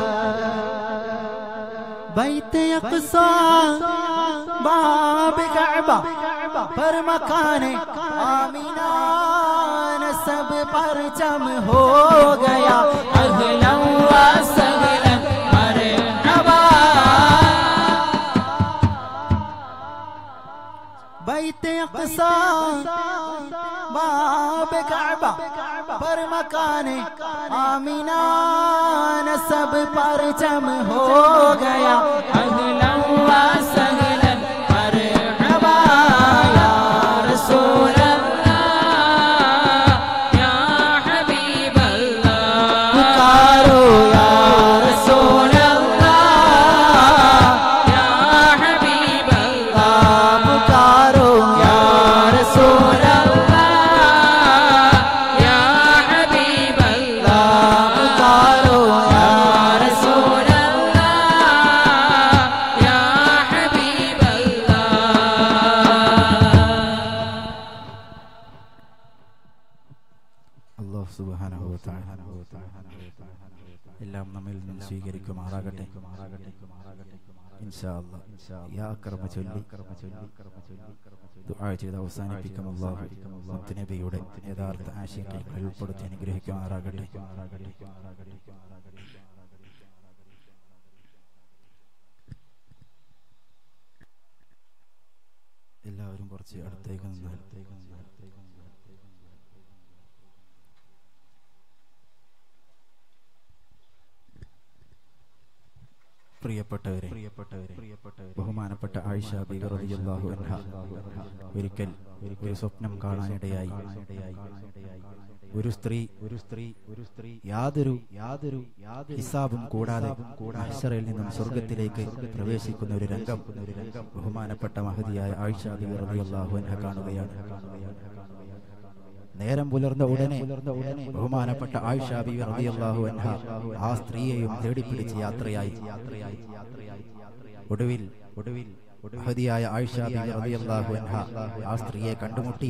D: बैत अक्सा बाब कअबा पर मकान आमीना सब पर चम हो गया अगला व सगला मरहबा बैत अक्सा बाब कअबा पर मकान आमीना सब पर चम हो गया अगला व सगला मरहबा या
C: रसूल अल्लाह या हबीब अल्लाह
D: पुकारो या
A: എല്ലാം നമ്മിൽ നിന്നും സ്വീകരിക്കുമാറാകട്ടെ ഇൻഷാ അല്ലാഹ്. യാ കർമ്മ ചൊല്ലി ദുആ ചെയ്ത് അവസാനിപ്പിക്കും അല്ലാഹു മുത്തുനബിയുടെ യഥാർത്ഥ ആശയങ്ങളിൽ ഉൾപ്പെടുത്തി അനുഗ്രഹിക്കുമാറാകട്ടെ എല്ലാവരും കുറച്ച് അടുത്തേക്ക് നിന്നാൽ പ്രിയപ്പെട്ടവരെ പ്രിയപ്പെട്ടവരെ പ്രിയപ്പെട്ടവരെ ബഹുമാനപ്പെട്ട ആയിഷ ബീവി റളിയല്ലാഹു അൻഹ ഒരിക്കൽ ഒരു സ്വപ്നം കാണാനിടയായി ഒരു സ്ത്രീ ഒരു സ്ത്രീ ഒരു സ്ത്രീ യാതൊരു യാതൊരു യാതൊരു ഹിസാബും കൂടാതെ അഹ്ശറയിൽ നിന്നും സ്വർഗത്തിലേക്ക് പ്രവേശിക്കുന്ന ഒരു രംഗം ഒരു രംഗം ബഹുമാനപ്പെട്ട മഹതിയായ ആയിഷ ബീവി റളിയല്ലാഹു അൻഹ കാണുകയാണ് നേരം പുലർന്ന ഉടനെ ബഹുമാനപ്പെട്ട ആയിഷ ബീവി റളിയല്ലാഹു അൻഹ ആ സ്ത്രീയെയും തേടിപ്പിടിച്ച് യാത്രയായി ഒടുവിൽ ഒടുവിൽ മഹതിയായ ആയിഷ ബീവി റളിയല്ലാഹു അൻഹ ആ സ്ത്രീയെ കണ്ടുമുട്ടി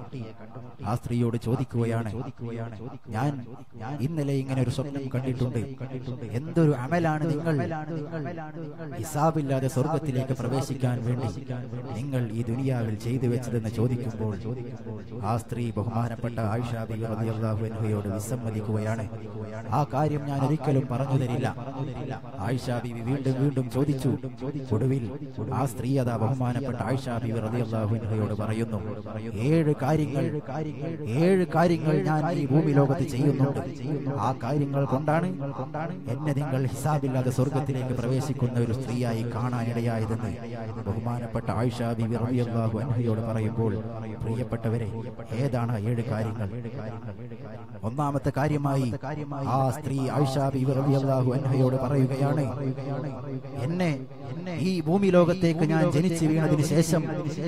A: ആ സ്ത്രീയോട് ചോദിക്കുകയാണ് ഞാൻ ഇന്നലെ ഇങ്ങനെ ഒരു സ്വപ്നം കണ്ടിട്ടുണ്ട് എന്തൊരു അമലാണ് നിങ്ങൾ ഹിസാബില്ലാതെ സ്വർഗത്തിലേക്ക് പ്രവേശിക്കാൻ വേണ്ടി നിങ്ങൾ ഈ ദുനിയാവിൽ ചെയ്തു വെച്ചതെന്ന് ചോദിക്കുമ്പോൾ ആ സ്ത്രീ ബഹുമാനപ്പെട്ട ആയിഷ ബീവി റളിയല്ലാഹു അൻഹയോട് വിസമ്മതിക്കുകയാണ് ആ കാര്യം ഞാൻ ഒരിക്കലും പറഞ്ഞു തരില്ല ആയിഷ ബീവി വീണ്ടും വീണ്ടും ചോദിച്ചു ഒടുവിൽ ആ സ്ത്രീ അതാ ബഹുമാനപ്പെട്ട ആയിഷ ബീവി റളിയല്ലാഹു അൻഹയോട് പറയുന്നു ഏഴ് കാര്യങ്ങൾ ഏഴ് കാര്യങ്ങൾ ഞാൻ ഈ ഭൂമി ലോകത്ത് ചെയ്യുന്നുണ്ട് ആ കാര്യങ്ങൾ കൊണ്ടാണ് എന്നെ നിങ്ങൾ ഹിസാബില്ലാതെ സ്വർഗത്തിലേക്ക് പ്രവേശിക്കുന്ന ഒരു സ്ത്രീയായി കാണാനിടയായതെന്ന് ബഹുമാനപ്പെട്ട ആയിഷ ബീവി റളിയല്ലാഹു അൻഹയോട് പറയുമ്പോൾ പ്രിയപ്പെട്ടവരെ ഏതാണ് ആ ഏഴ് കാര്യങ്ങൾ ഒന്നാമത്തെ കാര്യമായി ആ സ്ത്രീ ആയിഷ ബീവി റളിയല്ലാഹു അൻഹയോട് പറയുകയാണ് എന്നെ ഈ ഭൂമി ലോകത്തേക്ക് ഞാൻ ജനിച്ചു വീണതിന് ശേഷം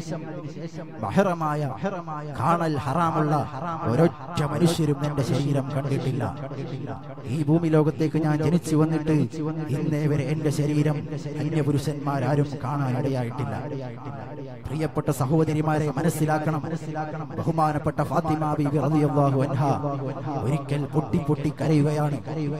A: ബഹറമായ കാണൽ ഹറാമുള്ള ഒരൊറ്റ മനുഷ്യരും എന്റെ ശരീരം കണ്ടിട്ടില്ല ഈ ഭൂമി ലോകത്തേക്ക് ഞാൻ ജനിച്ചു വന്നിട്ട് ഇന്നേ വരെ എന്റെ ശരീരം അന്യപുരുഷന്മാരാരും കാണാൻ ഇടയായിട്ടില്ല പ്രിയപ്പെട്ട സഹോദരിമാരെ മനസ്സിലാക്കണം ബഹുമാനപ്പെട്ട ഫാത്തിമ ബീബി റളിയല്ലാഹു അൻഹ ഒരിക്കൽ പൊട്ടി പൊട്ടി കരയുകയാണ്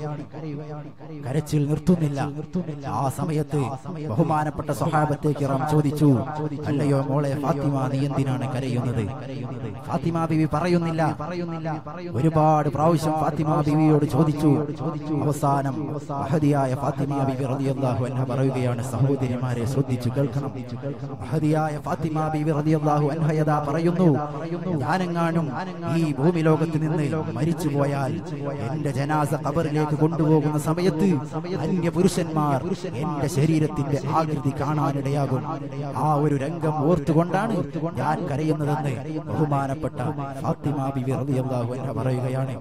A: കരച്ചിൽ നിർത്തുന്നില്ല ആ സമയത്ത് ബഹുമാനപ്പെട്ട സ്വഹാബത്തെ കിറാം ചോദിച്ചു അല്ലയോ മോളെ ഫാത്തിമ നീ എന്തിനാണ് കരയുന്നത് ഫാത്തിമ ബീവി പറയുന്നില്ല ഒരുപാട് പ്രാവശ്യം ഫാത്തിമ ബീവിയോട് ചോദിച്ചു അവസാനം മഹതിയായ ഫാത്തിമ ബീവി റളിയല്ലാഹു അൻഹ പറയുകയാണ് സഹോദരിമാരെ ശ്രദ്ധിച്ചു കേൾക്കണം മഹതിയായ ഫാത്തിമ ബീവി റളിയല്ലാഹു അൻഹ യഥാ പറയുന്നു ഞാനെങ്ങാനും ഈ ഭൂമി ലോകത്ത് നിന്ന് മരിച്ചു പോയാൽ എന്റെ ജനാസ ഖബറിലേക്ക് കൊണ്ടുപോകുന്ന സമയത്ത് അന്യ പുരുഷന്മാർ എന്റെ ശരീരത്തിന്റെ ആകൃതി കാണാനിടയാകും ആ ഒരു രംഗം ഓർത്തുകൊണ്ടാണ് ഞാൻ കരയുന്നതെന്ന് ബഹുമാനപ്പെട്ട ഫാത്തിമ ബിബി റളിയല്ലാഹു അൻഹ പറയുകയാണ്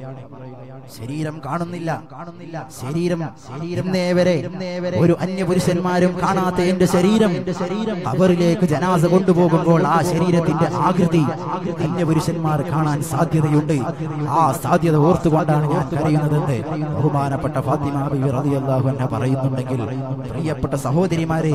A: ശരീരം കാണുന്നില്ല കാണുന്നില്ല ശരീരം ഇന്നേ വരെ ഒരു അന്യപുരുഷന്മാരും കാണാത്ത എന്റെ ശരീരം ശരീരം അവരിലേക്ക് ജനാസ കൊണ്ടുപോകുമ്പോൾ ആ ശരീരത്തിന്റെ ആകൃതി അന്യപുരുഷന്മാർ കാണാൻ സാധ്യതയുണ്ട് ആ സാധ്യത ഓർത്തുകൊണ്ടാണ് ഞാൻ കരയുന്നതെന്ന് ബഹുമാനപ്പെട്ട ഫാത്തിമ ബിബി റളിയല്ലാഹു അൻഹ പറയുന്നുണ്ടെങ്കിൽ പ്രിയപ്പെട്ട സഹോദരിമാരെ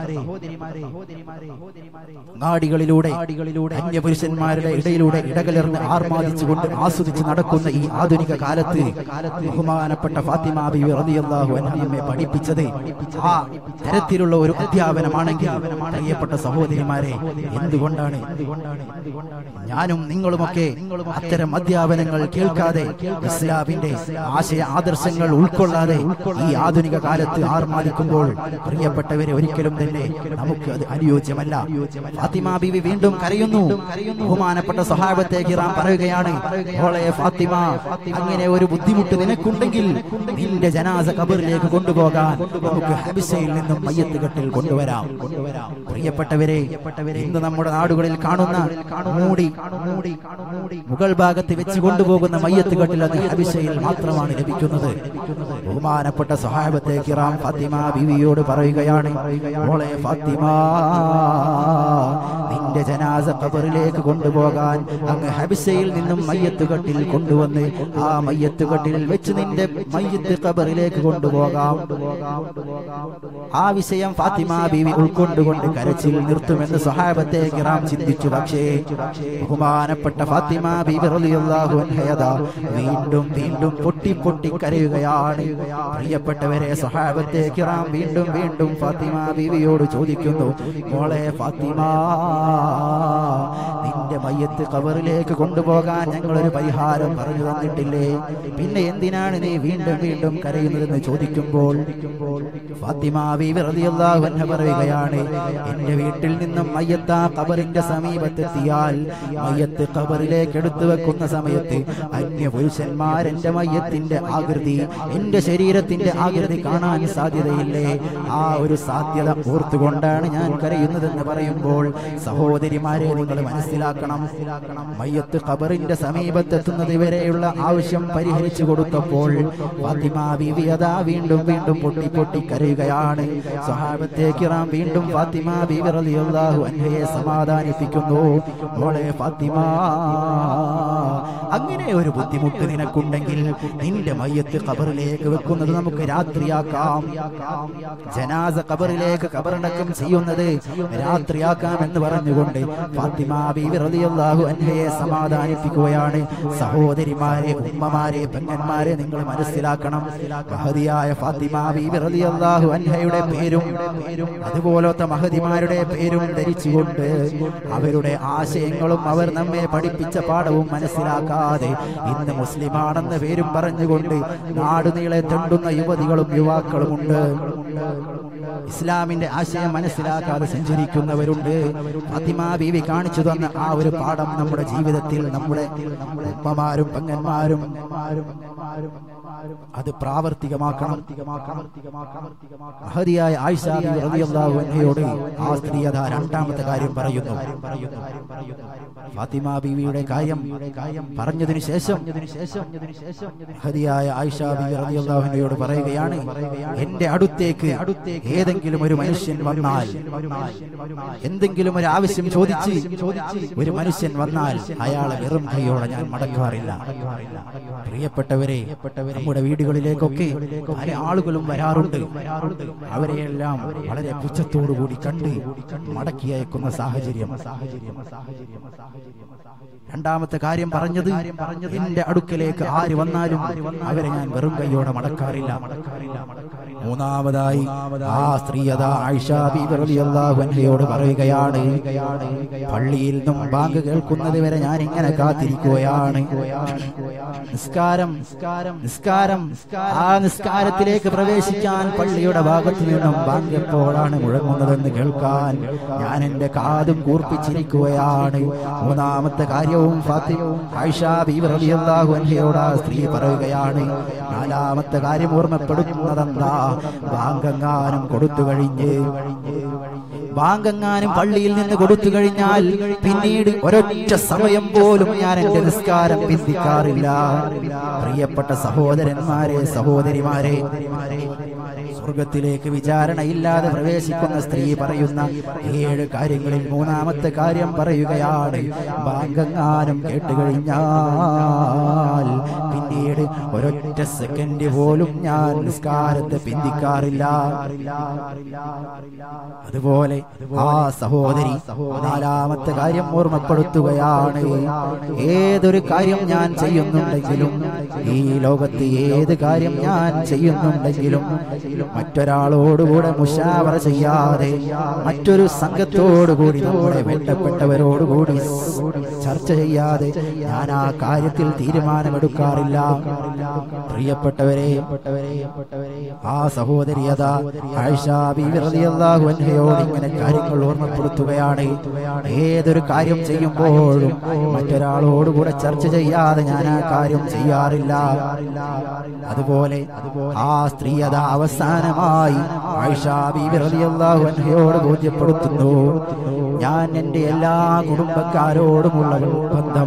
A: നാടികളിലൂടെ അന്യപുരുഷന്മാരുടെ ഇടയിലൂടെ ഇടകലർന്ന് ആർമാദിച്ചുകൊണ്ട് ആസ്വദിച്ച് നടക്കുന്ന ഈ ആധുനിക കാലത്ത് ബഹുമാനപ്പെട്ട ഫാത്തിമ ബിബി റളിയല്ലാഹു അൻഹ നമ്മെ പഠിപ്പിച്ചത് ആ തരത്തിലുള്ള ഒരു അധ്യാപനമാണെങ്കിൽ പ്രിയപ്പെട്ട സഹോദരിമാരെ എന്തുകൊണ്ടാണ് ഞാനും നിങ്ങളുമൊക്കെ അത്തരം അധ്യാപനങ്ങൾ കേൾക്കാതെ ഇസ്ലാമിന്റെ ആശയ ആദർശങ്ങൾ ഉൾക്കൊള്ളാതെ ഈ ആധുനിക കാലത്ത് ആർമാദിക്കുമ്പോൾ പ്രിയപ്പെട്ടവരെ ഒരിക്കലും തന്നെ നമുക്ക് അത് അനുയോജ്യമല്ല ഫാത്തിമ ബീവി വീണ്ടും കരയുന്നു ബഹുമാനപ്പെട്ട സഹാബത്തെ ഹിറാം പറയുകയാണ് മോളെ ഫാത്തിമ അങ്ങനെ ഒരു ബുദ്ധിമുട്ട് നിനക്കുണ്ടെങ്കിൽ നിന്റെ ജനാസ കബറിലേക്ക് കൊണ്ടുപോകാൻ നമുക്ക് ഹബിസയിൽ നിന്നും മയ്യത്ത് കെട്ടിൽ കൊണ്ടുവരാം പ്രിയപ്പെട്ടവരെ ഇന്ന് നമ്മുടെ നാടുകളിൽ കാണുന്ന മൂടി മുകൾ ഭാഗത്ത് വെച്ച് കൊണ്ടുപോകുന്ന മയ്യത്ത് കെട്ടിൽ അത് ഹബിസയിൽ മാത്രമാണ് ലഭിക്കുന്നത് ബഹുമാന ബഹുമാനപ്പെട്ട സഹാബത്തെ കിറാം ഫാത്തിമ ബിവിയോട് പറയുകയാണ് മോളെ ഫാത്തിമ നിന്റെ ജനാസ ഖബറിലേക്ക് കൊണ്ടുപോകാൻ അങ്ങ് ഹബിസയിൽ നിന്നും മയ്യത്തുകട്ടിൽ കൊണ്ടുവന്ന് ആ മയ്യത്തുകട്ടിൽ വെച്ച് നിന്റെ മയ്യത്ത് ഖബറിലേക്ക് കൊണ്ടുപോകാം ആ വിഷയം ഫാത്തിമ ബീവി ഉൾക്കൊണ്ടുകൊണ്ട് കരച്ചിൽ നിർത്തുമെന്ന് സഹാബത്തെ കിറാം ചിന്തിച്ചു പക്ഷേ ബഹുമാനപ്പെട്ട ഫാത്തിമ ബീവി റളിയല്ലാഹു അൻഹയത വീണ്ടും വീണ്ടും പൊട്ടി പൊട്ടി കരയുകയാണ് പ്രിയപ്പെട്ടവരെ സഹാബത്തെ കിറാം വീണ്ടും വീണ്ടും ഫാത്തിമ ബീവിയോട് ചോദിക്കുന്നു മോളെ ഫാത്തിമ നിന്റെ മയ്യത്ത് കവറിലേക്ക് കൊണ്ടുപോകാൻ ഞങ്ങളൊരു പരിഹാരം പറഞ്ഞു തന്നിട്ടില്ലേ പിന്നെ എന്തിനാണ് നീ വീണ്ടും വീണ്ടും കരയുന്നതെന്ന് ചോദിക്കുമ്പോൾ ഫാത്തിമ ബീവി റളിയല്ലാഹു അൻഹ പറയുകയാണ് എന്റെ വീട്ടിൽ നിന്നും മയ്യത്ത് ആ കബറിന്റെ സമീപത്തെത്തിയാൽ മയ്യത്ത് കബറിലേക്ക് എടുത്തു വെക്കുന്ന സമയത്ത് അന്യ പുരുഷന്മാർ എന്റെ മയ്യത്തിന്റെ ആകൃതി എന്റെ ശരീരത്തിന്റെ ആകൃതി കാണാൻ സാധ്യതയില്ലേ ആ ഒരു സാധ്യത ഓർത്തുകൊണ്ടാണ് ഞാൻ കരയുന്നതെന്ന് പറയുമ്പോൾ സഹോദരിമാരെ നിങ്ങൾ മനസ്സിലാക്കണം മയ്യത്ത് ഖബറിന്റെ സമീപത്തെത്തുന്നത് വരെയുള്ള ആവശ്യം പരിഹരിച്ചു കൊടുത്തപ്പോൾ ഫാത്തിമ ബീവി അതാ വീണ്ടും വീണ്ടും പൊട്ടി പൊട്ടി കരയുകയാണ് സഹാബത്തെ കിറാം വീണ്ടും ഫാത്തിമ ബീവി റളിയല്ലാഹു അൻഹയെ സമാധാനിപ്പിക്കുന്നു മോളെ ഫാത്തിമ അങ്ങനെ ഒരു ബുദ്ധിമുട്ട് നിനക്കുണ്ടെങ്കിൽ നിന്റെ മയ്യത്ത് ഖബറിലേക്ക് വെക്കുന്നത് നമുക്ക് രാത്രിയാക്കാം ജനാസ ഖബറിലേക്ക് ഖബറടക്കം ചെയ്യുന്നത് രാത്രിയാക്കാം എന്ന് പറഞ്ഞുകൊണ്ട് ഫാത്തിമ ബീവി റളിയല്ലാഹു അൻഹയെ സമാധാനിപ്പിക്കുകയാണ് സഹോദരിമാരെ ഉമ്മമാരെ പെങ്ങന്മാരെ നിങ്ങൾ മനസ്സിലാക്കണം മഹതിയായ ഫാത്തിമ ബീവി റളിയല്ലാഹു അൻഹയുടെ പേരും അതുപോലത്തെ മഹതിമാരുടെ പേരും ധരിച്ചുകൊണ്ട് അവരുടെ ആശയങ്ങളും അവർ നമ്മെ പഠിപ്പിച്ച പാഠവും മനസ്സിലാക്കാതെ ഇന്ന് മുസ്ലിമാണെന്ന പേരും പറഞ്ഞുകൊണ്ട് നാടുനീളെ തെണ്ടുന്ന യുവതികളും യുവാക്കളുമുണ്ട് ഇസ്ലാമിന്റെ ആശയം മനസ്സിലാക്കാതെ സഞ്ചരിക്കുന്നവരുണ്ട് ഫാത്തിമ ബീവി കാണിച്ചു തന്ന ആ ഒരു പാഠം നമ്മുടെ ജീവിതത്തിൽ നമ്മുടെ ഉമ്മമാരും പെങ്ങന്മാരും അത് പ്രാവർത്തികമാക്കണം മഹതിയായ ആയിഷ ബീവി റളിയല്ലാഹു അൻഹയോട് ആ സ്ത്രീ അതാ രണ്ടാമത്തെ കാര്യം പറയുന്നു ഫാത്തിമ ബീവിയുടെ കാര്യം പറഞ്ഞതിനു ശേഷം മഹതിയായ ആയിഷ ബീവി റളിയല്ലാഹു അൻഹയോട് പറയുകയാണ് എന്റെ അടുത്തേക്ക് ഏതെങ്കിലും ഒരു മനുഷ്യൻ വന്നാൽ എന്തെങ്കിലും ഒരു ആവശ്യം ചോദിച്ച് ഒരു മനുഷ്യൻ വന്നാൽ അയാളെ വെറും കൈയോടെ ഞാൻ മടക്കാറില്ല പ്രിയപ്പെട്ടവരെ നമ്മുടെ വീടുകളിലേക്കൊക്കെ പല ആളുകളും വരാറുണ്ട് അവരെയെല്ലാം വളരെ പുച്ഛത്തോടു കൂടി കണ്ട് മടക്കി അയക്കുന്ന സാഹചര്യം രണ്ടാമത്തെ കാര്യം പറഞ്ഞത് എന്റെ അടുക്കലേക്ക് ആര് വന്നാലും അവരെ ഞാൻ വെറും കൈയോടെ മടക്കാറില്ല മൂന്നാമതായി ആ സ്ത്രീ അതാ ആയിഷ ബീബി റളിയല്ലാഹു അൻഹയോട് പറയുകയാണ് പള്ളിയിൽ നിന്നും ബാങ്ക് കേൾക്കുന്നത് വരെ ഞാൻ ഇങ്ങനെ കാത്തിരിക്കുകയാണ് നിസ്കാരം നിസ്കാരം ആ നിസ്കാരത്തിലേക്ക് പ്രവേശിക്കാൻ പള്ളിയുടെ ഭാഗത്തു നിന്നും ബാങ്ക് എപ്പോഴാണ് മുഴങ്ങുന്നതെന്ന് കേൾക്കാൻ ഞാൻ എന്റെ കാതും കൂർപ്പിച്ചിരിക്കുകയാണ് മൂന്നാമത്തെ കാര്യവും ഫാത്തിമവും ആയിഷ ബീബി റളിയല്ലാഹു അൻഹയോട് ആ സ്ത്രീ പറയുകയാണ് നാലാമത്തെ കാര്യം ഓർമ്മപ്പെടുത്തുന്നതെന്താ ബാങ്കെങ്ങാനും കൊടുത്തു കഴിഞ്ഞ് ബാങ്കെങ്ങാനും പള്ളിയിൽ നിന്ന് കൊടുത്തു കഴിഞ്ഞാൽ പിന്നീട് ഒരൊറ്റ സമയം പോലും ഞാൻ എന്റെ നിസ്കാരം പിന്തിക്കാറില്ല പ്രിയപ്പെട്ട സഹോദരന്മാരെ സഹോദരിമാരെ സ്വർഗത്തിലേക്ക് വിചാരണയില്ലാതെ പ്രവേശിക്കുന്ന സ്ത്രീ പറയുന്ന ഏഴ് കാര്യങ്ങളിൽ മൂന്നാമത്തെ കാര്യം പറയുകയാണ് ബാങ്കെങ്ങാനും കേട്ടുകഴിഞ്ഞാൽ പിന്നീട് ഒരൊറ്റ സെക്കൻഡ് പോലും ഞാൻ നിസ്കാരത്തെ പിന്തിക്കാറില്ല അതുപോലെ ആ സഹോദരി നാലാമത്തെ കാര്യം ഓർമ്മപ്പെടുത്തുകയാണ് ഏതൊരു കാര്യം ഞാൻ ചെയ്യുന്നുണ്ടെങ്കിലും ഈ ലോകത്ത് ഏത് കാര്യം ഞാൻ ചെയ്യുന്നുണ്ടെങ്കിലും മറ്റൊരാളോടുകൂടെ മുഷാവറ ചെയ്യാതെ മറ്റൊരു സംഘത്തോടുകൂടി നമ്മുടെ വേണ്ടപ്പെട്ടവരോടുകൂടി ചർച്ച ചെയ്യാതെ ഞാൻ ആ കാര്യത്തിൽ തീരുമാനമെടുക്കാറില്ല പ്രിയപ്പെട്ടവരെ ആ സഹോദരിയത ആയിഷ ബീവി റളിയല്ലാഹു അൻഹയോട് ഇങ്ങനെ കാര്യങ്ങൾ ഓർമ്മപ്പെടുത്തുകയാണ് ഏതൊരു കാര്യം ചെയ്യുമ്പോഴും മറ്റൊരാളോടുകൂടെ ചർച്ച ചെയ്യാതെ ഞാൻ ആ കാര്യം ചെയ്യാറില്ല അതുപോലെ ആ സ്ത്രീ അത അവസാനമായി ആയിഷ ബീവി റളിയല്ലാഹു അൻഹയോട് ബോധ്യപ്പെടുത്തുന്നു ഞാൻ എന്റെ എല്ലാ കുടുംബക്കാരോടുമുള്ള ബന്ധം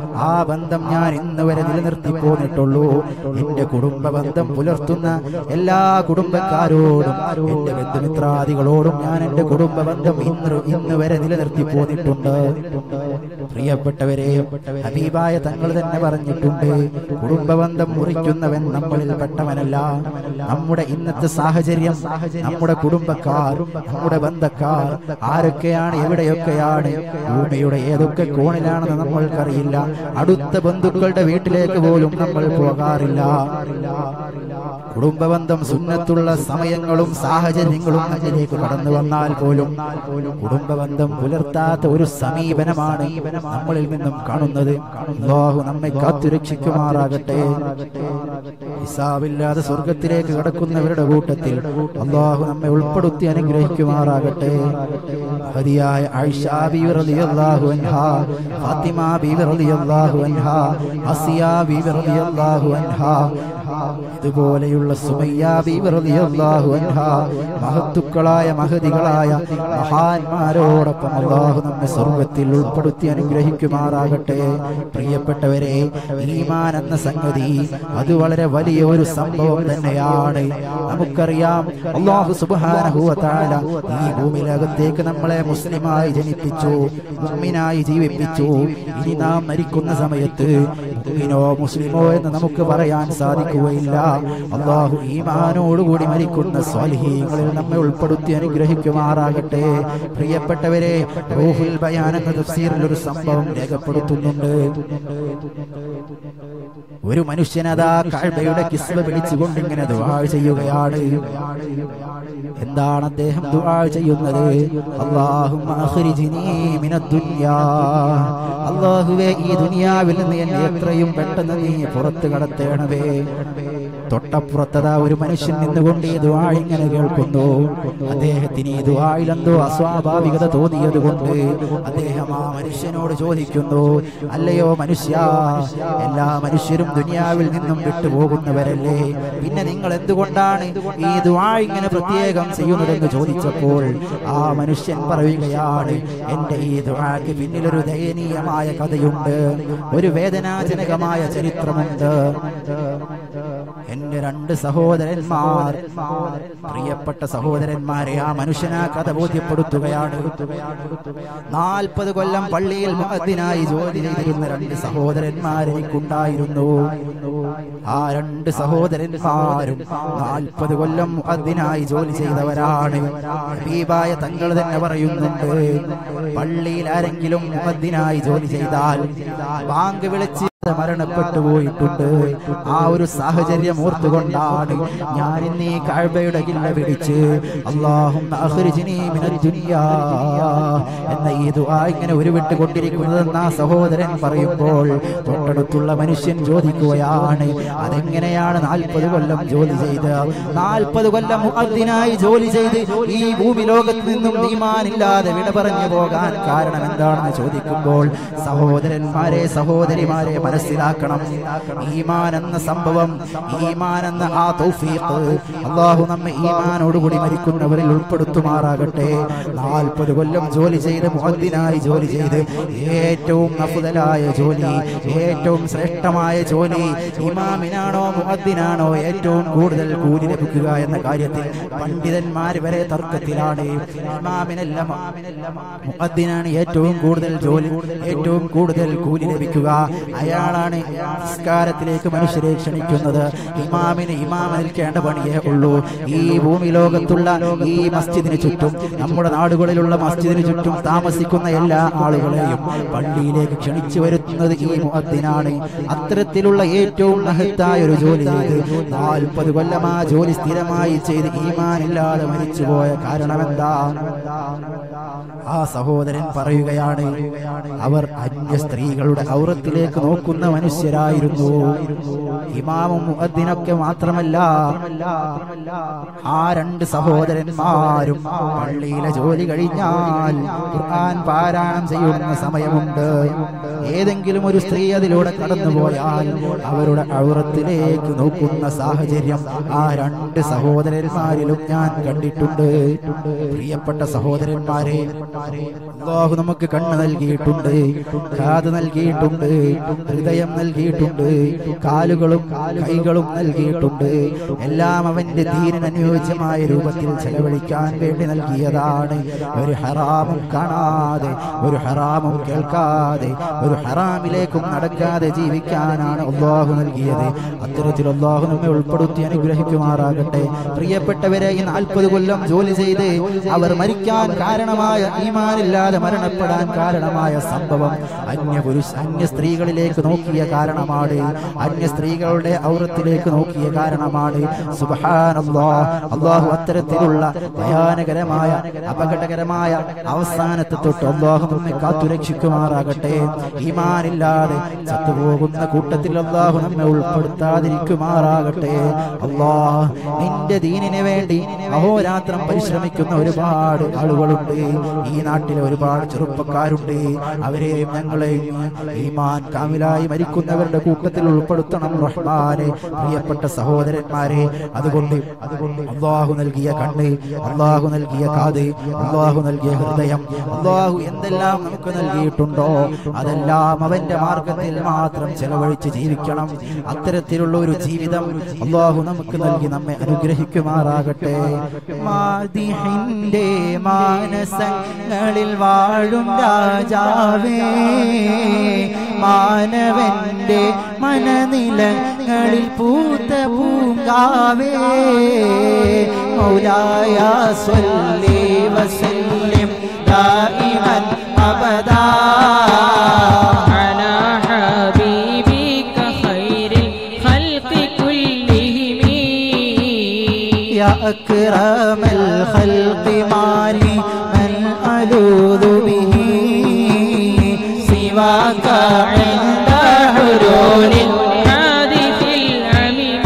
A: ആ ബന്ധം ഞാൻ ഇന്ന് വരെ നിലനിർത്തി പോന്നിട്ടുള്ളൂ എന്റെ കുടുംബ ബന്ധം പുലർത്തുന്ന എല്ലാ കുടുംബക്കാരോടും എന്റെ ബന്ധുമിത്രാദികളോടും ഞാൻ എന്റെ കുടുംബ ബന്ധം ഇന്ന് ഇന്ന് വരെ നിലനിർത്തി പോന്നിട്ടുണ്ട് പ്രിയപ്പെട്ടവരെ ഹബീബായ തങ്ങൾ തന്നെ പറഞ്ഞിട്ടുണ്ട് കുടുംബബന്ധം മുറിക്കുന്നവൻ നമ്മളിൽ പെട്ടവനല്ല നമ്മുടെ ഇന്നത്തെ സാഹചര്യം നമ്മുടെ കുടുംബക്കാർ നമ്മുടെ ബന്ധക്കാർ ആരൊക്കെയാണ് എവിടെയൊക്കെയാണ് ഭൂമിയുടെ ഏതൊക്കെ കോണിലാണെന്ന് നമ്മൾക്കറിയില്ല അടുത്ത ബന്ധുക്കളുടെ വീട്ടിലേക്ക് പോലും നമ്മൾ പോകാറില്ല കുടുംബബന്ധം സുന്നത്തുള്ള സമയങ്ങളും സാഹചര്യങ്ങളും അതിലേക്ക് കടന്നു വന്നാൽ പോലും കുടുംബബന്ധം പുലർത്താത്ത ഒരു സമീപനമാണ് നമ്മളിൽ നിന്നും കാണുന്നത് അല്ലാഹു നമ്മെ കാത്തുരക്ഷിക്കുമാറാകട്ടെ ഹിസാബില്ലാതെ സ്വർഗത്തിലേക്ക് കടക്കുന്നവരുടെ കൂട്ടത്തിൽ അള്ളാഹു നമ്മെ ഉൾപ്പെടുത്തി അനുഗ്രഹിക്കുമാറാകട്ടെ ഹരിയായ ആയിഷ ബീവി റളിയല്ലാഹു അൻഹാ ഫാത്തിമ ബീവി റളിയല്ലാഹു അൻഹാ അസിയ ബീവി റളിയല്ലാഹു അൻഹാ ഇതുപോലെയുള്ള സുമയ്യ ബീവി റളിയല്ലാഹു അൻഹാ മഹത്തുക്കളായ മഹതികളായ മഹാന്മാരോടൊപ്പം അള്ളാഹു നമ്മെ സ്വർഗത്തിൽ ഉൾപ്പെടുത്തി അനുഗ്രഹിക്കുമാറാകട്ടെ പ്രിയപ്പെട്ടവരെ ഈമാൻ എന്ന സംഗതി അത് വളരെ വലിയ ഒരു സംഭവം തന്നെയാണ് നമുക്കറിയാം അള്ളാഹു സുബ്ഹാനഹു വ തആല ഈ ഭൂമിയിലകത്തേക്ക് നമ്മളെ മുസ്ലിമായി ജനിപ്പിച്ചു മുഅ്മിനായി ജീവിപ്പിച്ചു ഇനി നാം മരിക്കുന്ന സമയത്ത് മുഅ്മിനോ മുസ്ലിമോ എന്ന് നമുക്ക് പറയാൻ സാധിക്കുകയില്ല അള്ളാഹു ഈമാനോടുകൂടി മരിക്കുന്ന സ്വാലിഹീങ്ങളിൽ നമ്മെ ഉൾപ്പെടുത്തി അനുഗ്രഹിക്കുമാറാകട്ടെ പ്രിയപ്പെട്ടവരെ റൂഹുൽ ബയാൻ എന്ന തഫ്സീറിൽ ഒരു സംഭവം രേഖപ്പെടുത്തുന്നുണ്ട് ഒരു മനുഷ്യനതാ കഅബയുടെ കിസ്വ പിടിച്ചുകൊണ്ട് ഇങ്ങനെ ദുആ ചെയ്യുകയാണ് എന്താണ് അദ്ദേഹം ദുആ ചെയ്യുന്നത് അല്ലാഹുമ്മ അഖ്രിജ്നീ മിനദ് ദുനിയാ അല്ലാഹുവേ ഈ ദുനിയാവിൽ നിന്ന് എന്നെ എത്രയും പെട്ടെന്ന് നീ പുറത്തു കടത്തേണമേ തൊട്ടപ്പുറത്തതാ ഒരു മനുഷ്യൻ നിന്നുകൊണ്ട് ഈ ദുആ ഇങ്ങനെ കേൾക്കുന്നു അദ്ദേഹത്തിന് ഈ ദുആയിൽ എന്തോ അസ്വാഭാവികത തോന്നിയത് കൊണ്ട് അദ്ദേഹം ആ മനുഷ്യനോട് ചോദിക്കുന്നു അല്ലയോ മനുഷ്യ എല്ലാ മനുഷ്യരും ദുനിയാവിൽ നിന്നും വിട്ടുപോകുന്നവരല്ലേ പിന്നെ നിങ്ങൾ എന്തുകൊണ്ടാണ് ഈ ദുആ ഇങ്ങനെ പ്രത്യേകം ചെയ്യുന്നതെന്ന് ചോദിച്ചപ്പോൾ ആ മനുഷ്യൻ പറയുകയാണ് എന്റെ ഈ ദുആക്ക് പിന്നിലൊരു ദയനീയമായ കഥയുണ്ട് ഒരു വേദനാജനകമായ ചരിത്രമുണ്ട് എന്റെ രണ്ട് സഹോദരന്മാർ പ്രിയപ്പെട്ട സഹോദരന്മാരെ ആ മനുഷ്യനാ കഥ ബോധ്യപ്പെടുത്തുകയാണ് നാൽപ്പത് കൊല്ലം പള്ളിയിൽ മുഹദ്ദിനായി ജോലി ചെയ്തിരുന്ന രണ്ട് സഹോദരന്മാർ എനിക്കുണ്ടായിരുന്നു ആ രണ്ട് സഹോദരന്മാരും നാൽപ്പത് കൊല്ലം മുഹദ്ദിനായി ജോലി ചെയ്തവരാണ് ഹബീബായ തങ്ങൾ തന്നെ പറയുന്നുണ്ട് പള്ളിയിൽ ആരെങ്കിലും മുഹദ്ദിനായി ജോലി ചെയ്താൽ ബാങ്ക് വിളിച്ച് മരണപ്പെട്ടു പോയിട്ടുണ്ട് ആ ഒരു സാഹചര്യം ഓർത്തുകൊണ്ടാണ് ഞാൻ ഇന്ന് ഈ കഅബയുടെ കില്ല പിടിച്ച് അല്ലാഹും എന്ന ഈ ദുആ ഇങ്ങനെ ഉരുവിട്ടുകൊണ്ടിരിക്കുന്നതെന്ന് ആ സഹോദരൻ പറയുമ്പോൾ തൊട്ടടുത്തുള്ള മനുഷ്യൻ ചോദിക്കുകയാണ് അതെങ്ങനെയാണ് നാൽപ്പത് കൊല്ലം ജോലി ചെയ്ത് നാൽപ്പത് കൊല്ലം മുഅദ്ദിനായി ജോലി ചെയ്ത് ഈ ഭൂമി ലോകത്ത് നിന്നും ഈമാനില്ലാതെ വിട പറഞ്ഞു പോകാൻ കാരണം എന്താണെന്ന് ചോദിക്കുമ്പോൾ സഹോദരന്മാരെ സഹോദരിമാരെ മനസ്സിലാക്കണം ഈമാൻ എന്ന സംഭവം ഈമാൻ എന്ന ആ തൗഫീഖ് അള്ളാഹു നമ്മെ ഈമാനോടുകൂടി മരിക്കുന്നവരിൽ ഉൾപ്പെടുത്തുമാറാകട്ടെ നാൽപ്പത് കൊല്ലം ജോലി ചെയ്ത് മുഹദ്ദിനായി ജോലി ചെയ്ത് ഏറ്റവും അഫുതലായ ജോലി ഏറ്റവും ശ്രേഷ്ഠമായ ജോലി ഇമാമിനാണോ മുഹദ്ദിനാണോ ഏറ്റവും കൂടുതൽ കൂലി ലഭിക്കുക എന്ന കാര്യത്തിൽ പണ്ഡിതന്മാർ വരെ തർക്കത്തിലാണ് ഇമാമിനല്ല മുഹദ്ദിനാണ് ഏറ്റവും കൂടുതൽ ജോലി ഏറ്റവും കൂടുതൽ കൂലി ലഭിക്കുക അയാളാണ് സംസ്കാരത്തിലേക്ക് മനുഷ്യരെ ക്ഷണിക്കുന്നത് ഇമാമിന് ഇമാമ നിൽക്കേണ്ട പണിയേ ഉള്ളൂ ഈ ഭൂമി ലോകത്തുള്ള ഈ മസ്ജിദിന് ചുറ്റും നമ്മുടെ നാടുകളിലുള്ള മസ്ജിദിന് ചുറ്റും താമസിക്കുന്ന എല്ലാ ആളുകളെയും പള്ളിയിലേക്ക് ക്ഷണിച്ചു വരുത്തുന്നത് ഈ മുഹദ്ദിനാണ് അത്തരത്തിലുള്ള ഏറ്റവും മഹത്തായ ഒരു ജോലി ചെയ്ത് നാൽപ്പത് കൊല്ലം ആ ജോലി സ്ഥിരമായി ചെയ്ത് ഈമാനില്ലാതെ മരിച്ചുപോയ കാരണമെന്താ ആ സഹോദരൻ പറയുകയാണ് അവർ അന്യ സ്ത്രീകളുടെ ഔറത്തിലേക്ക് നോക്കുന്ന മനുഷ്യരായിരുന്നു ഇമാമും മുഅദ്ദിനൊക്കെ മാത്രമല്ല ആ രണ്ട് സഹോദരന്മാരും പള്ളിയിലെ ജോലി കഴിഞ്ഞാൽ ഖുർആൻ പാരായണം ചെയ്യുന്ന സമയമുണ്ട് ഏതെങ്കിലും ഒരു സ്ത്രീ അതിലൂടെ കടന്നുപോയാൽ അവരുടെ ഔറത്തിലേക്ക് നോക്കുന്ന സാഹചര്യം ആ രണ്ട് സഹോദരന്മാരിലും ഞാൻ കണ്ടിട്ടുണ്ട് പ്രിയപ്പെട്ട സഹോദരന്മാരെ അള്ളാഹു നമുക്ക് കണ്ണ് നൽകിയിട്ടുണ്ട് കാത് നൽകിയിട്ടുണ്ട് ഹൃദയം നൽകിയിട്ടുണ്ട് കാലുകളും കൈകളും നൽകിയിട്ടുണ്ട് എല്ലാം അവന്റെ ദീനിന് അനുയോജ്യമായ രൂപത്തിൽ ചെലവഴിക്കാൻ വേണ്ടി നൽകിയതാണ് ഒരു ഹറാമും കാണാതെ ഒരു ഹറാമും കേൾക്കാതെ ഒരു ഹറാമിലേക്കും നടക്കാതെ ജീവിക്കാനാണ് അള്ളാഹു നൽകിയത് അത്തരത്തിൽ അള്ളാഹു നമ്മെ ഉൾപ്പെടുത്തി അനുഗ്രഹിക്കുമാറാകട്ടെ പ്രിയപ്പെട്ടവരെ ഈ നാൽപ്പത് കൊല്ലം ജോലി ചെയ്ത് അവർ മരിക്കാൻ കാരണമായ ഈമാനില്ലാതെ മരണപ്പെടാൻ കാരണമായ സംഭവം അന്യ പുരുഷ അന്യ സ്ത്രീകളിലേക്ക് നോക്കിയ കാരണമാണ് അന്യ സ്ത്രീകളുടെ ഔറത്തിലേക്ക് നോക്കിയ കാരണമാണ് സുബ്ഹാനല്ലാ അള്ളാഹു അത്തരത്തിലുള്ള ഭയാനകരമായ അപകടകരമായ അവസാനത്തെ തൊട്ട് അള്ളാഹു നമ്മെ കാത്തുരക്ഷിക്കുമാറാകട്ടെ ഈമാനില്ലാതെ ചത്തുപോകുന്ന കൂട്ടത്തിൽ അള്ളാഹു നമ്മെ ഉൾപ്പെടുത്താതിരിക്കുമാറാകട്ടെ അള്ളാഹ് നിന്റെ ദീനിന് വേണ്ടി അഹോരാത്രം പരിശ്രമിക്കുന്ന ഒരുപാട് ആളുകളുണ്ട് ഈ നാട്ടിലെ ഒരുപാട് ചെറുപ്പക്കാരുണ്ട് അവരെയും ഞങ്ങളെയും ഈമാൻ കാമിലായി മരിക്കുന്നവരുടെ കൂട്ടത്തിൽ ഉൾപ്പെടുത്തണം റഹ്മാനെ പ്രിയപ്പെട്ട സഹോദരന്മാരെ അതുകൊണ്ട് അതുകൊണ്ട് അള്ളാഹു നൽകിയ കണ്ണ് അള്ളാഹു നൽകിയ കാത് അള്ളാഹു നൽകിയ ഹൃദയം അള്ളാഹു എന്തെല്ലാം നമുക്ക് നൽകിയിട്ടുണ്ടോ അതെല്ലാം അവന്റെ മാർഗത്തിൽ മാത്രം ചെലവഴിച്ച് ജീവിക്കണം അത്തരത്തിലുള്ള ഒരു ജീവിതം അള്ളാഹു നമുക്ക് നൽകി നമ്മെ അനുഗ്രഹിക്കുമാറാകട്ടെ
D: മാതിഹിന്റെ മാനസങ്ങളിൽ വാഴും രാജാവേ മാനവന്റെ മനനിലങ്ങളിൽ പൂത്ത പൂങ്കാവേ മൗലായ സ്വല്ലി വസല്ലിം ദായിമൻ അബദാ
C: على حبيبك خير الخلق كلهم
D: يا أكرم الخلق مالي من ألوذ به سواك عند حلول
C: حادث العمم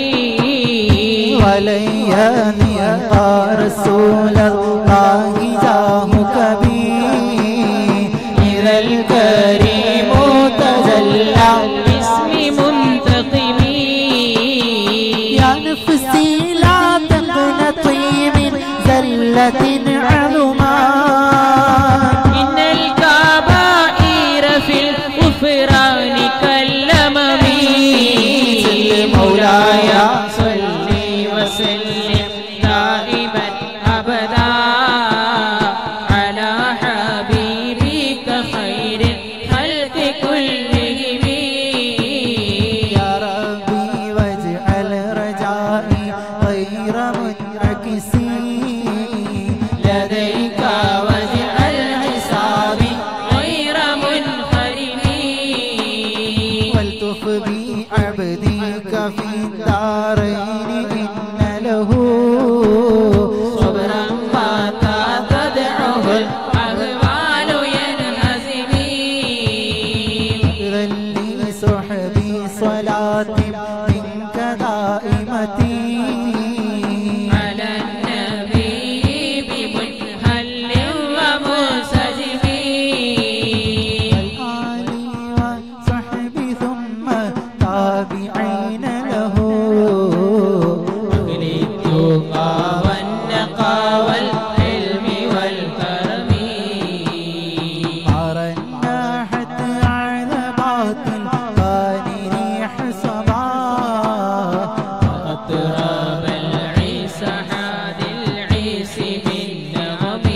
D: ولن ينيق رسول الله جاهك بي إذا الكريم تجلى
C: باسم منتقم
D: يا نفسي لا تقنطي من زلة عظما
C: إن الكبائر في الغفران كالأمم مولاي صل وسلم دائما أبدا على حبيبك خير الخلق كلهم
D: يا ربي واجعل رجائي غير منعكس
C: لديك واجعل حسابي غير منخرم
D: والتف بعبدك في الدارين إن له
C: صبرا متى تدعه الأهوال ينهزم
D: ذلي صحبي صلاة منك دائمتي
C: على النبي بمنهل ومنسجم
D: والآل والصحب ثم تابعين له
C: أهل التقى والنقى والعلم والكرم
D: أرناحت عذبات القان ريح صبا
C: أطراب العيس حاد العيس من نغم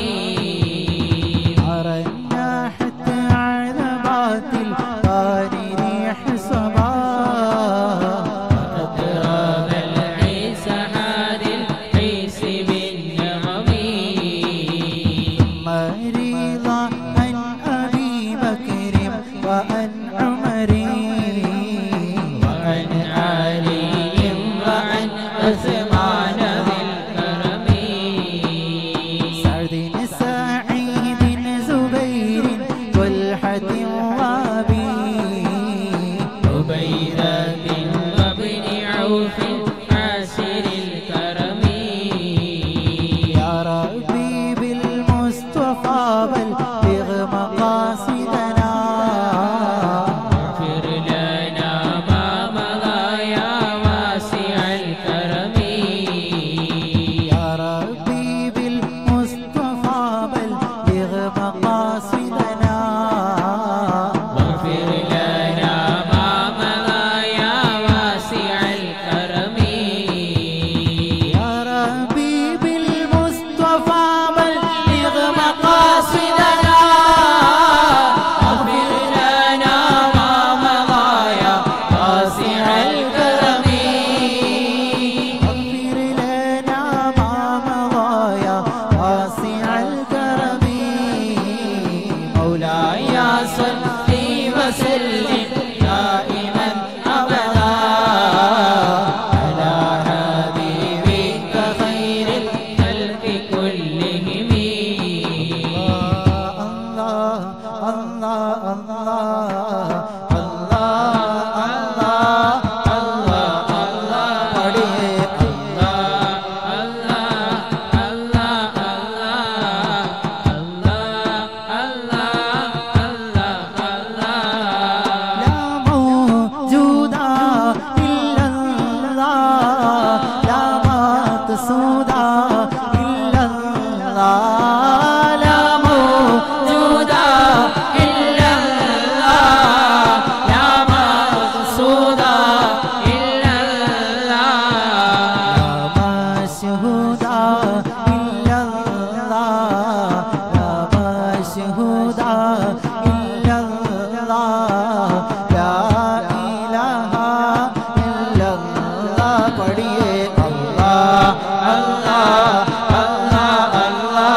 D: أرناحت عذبات القان ريح صبا
C: أطراب العيس حاد العيس من نغم
D: مريضا عن أبي بكر وعن عمر
C: وعن علي وعن عثمان ذي الكرم
D: سعد سعيد زبير طلحة وابي
C: عبيدة وابن عوف عاشر الكرم
D: يا ربي بالمصطفى بلغ مقاصدنا
C: اغفر لنا ما مضى يا واسع الكرم
D: يا ربي بالمصطفى بلغ مقاصدنا പാടിയേ അല്ലാ അല്ലാ അല്ലാ അല്ലാ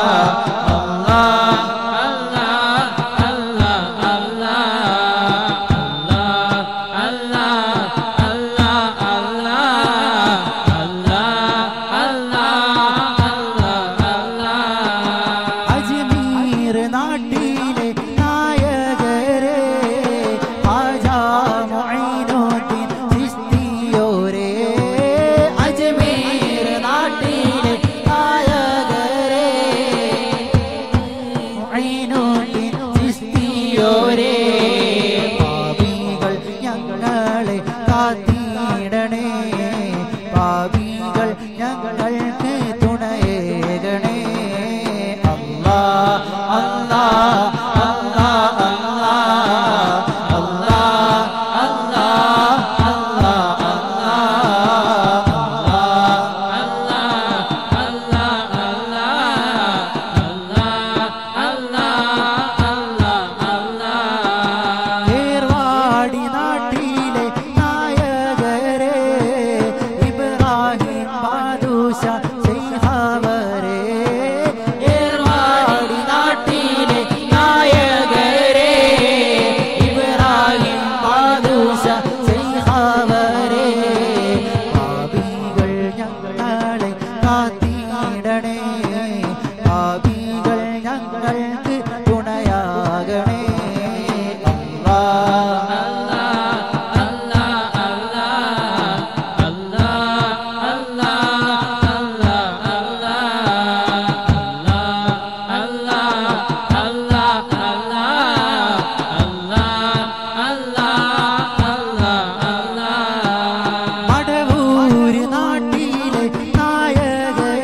D: അജ്മീർ നാട്ടിലെ നായകരെ ആജാ മൊയ്നുദ്ദീൻ ചിസ്തിയോരെ അജ്മീർ നാട്ടിലെ നായകരെ മൊയ്നുദ്ദീൻ ചിസ്തിയോരെ പാപികൾ ഞങ്ങളെ കാത്തിടണേ പാപികൾ ഞങ്ങൾക്ക് തുണയേകണേ അല്ലാ അല്ലാ അല്ലാ അല്ലാ അല്ലാ അല്ലാ അല്ലാ ഏർവാടി നാട്ടിലെ നായകരെ ഇബ്രാഹിം ബാദുഷ ചെയ്ഹവരെ ഏർവാടി നാട്ടിലെ നായകരെ ഇബ്രാഹിം ബാദുഷ ചെയ്ഹവരെ പാപികൾ ഞങ്ങളെ കാത്തിടണേ പാപികൾ ഞങ്ങൾക്ക് തുണയാകണേ അല്ലാ മടവൂര് നാട്ടിലെ നായകരെ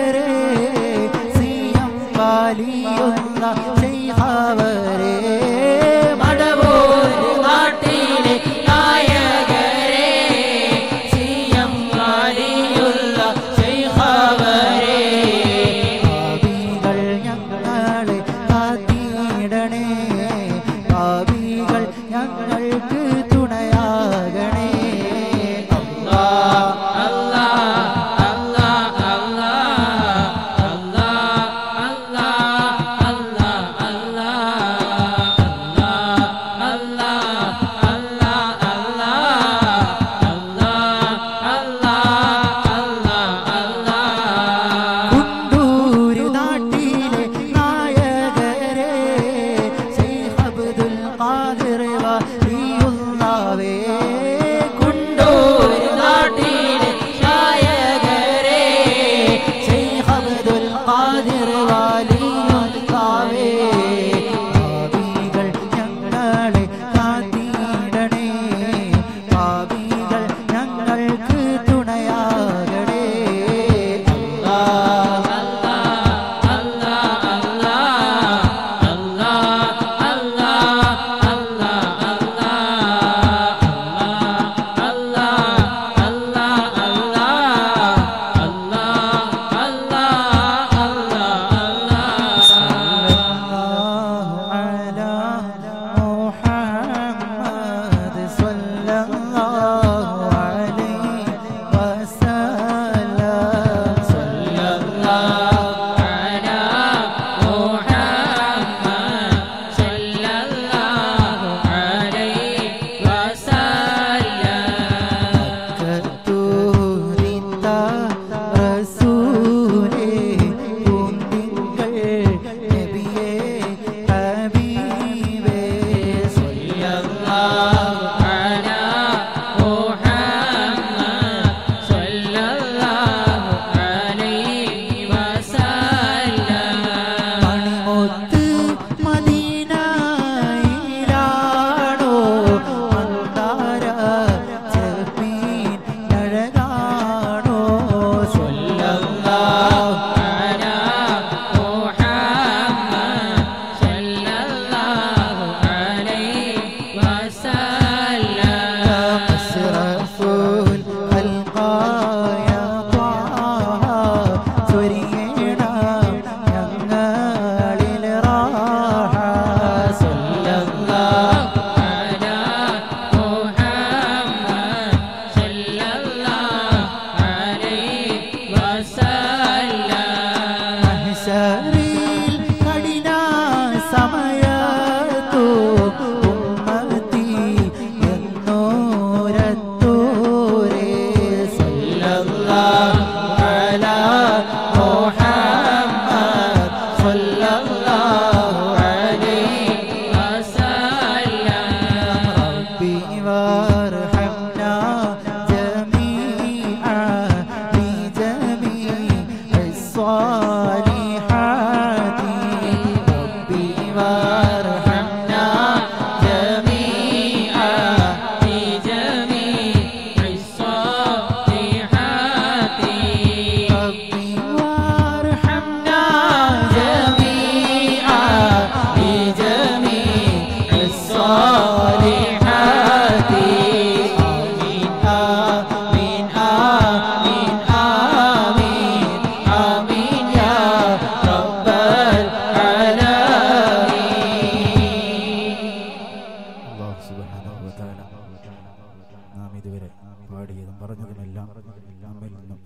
D: अल्लाह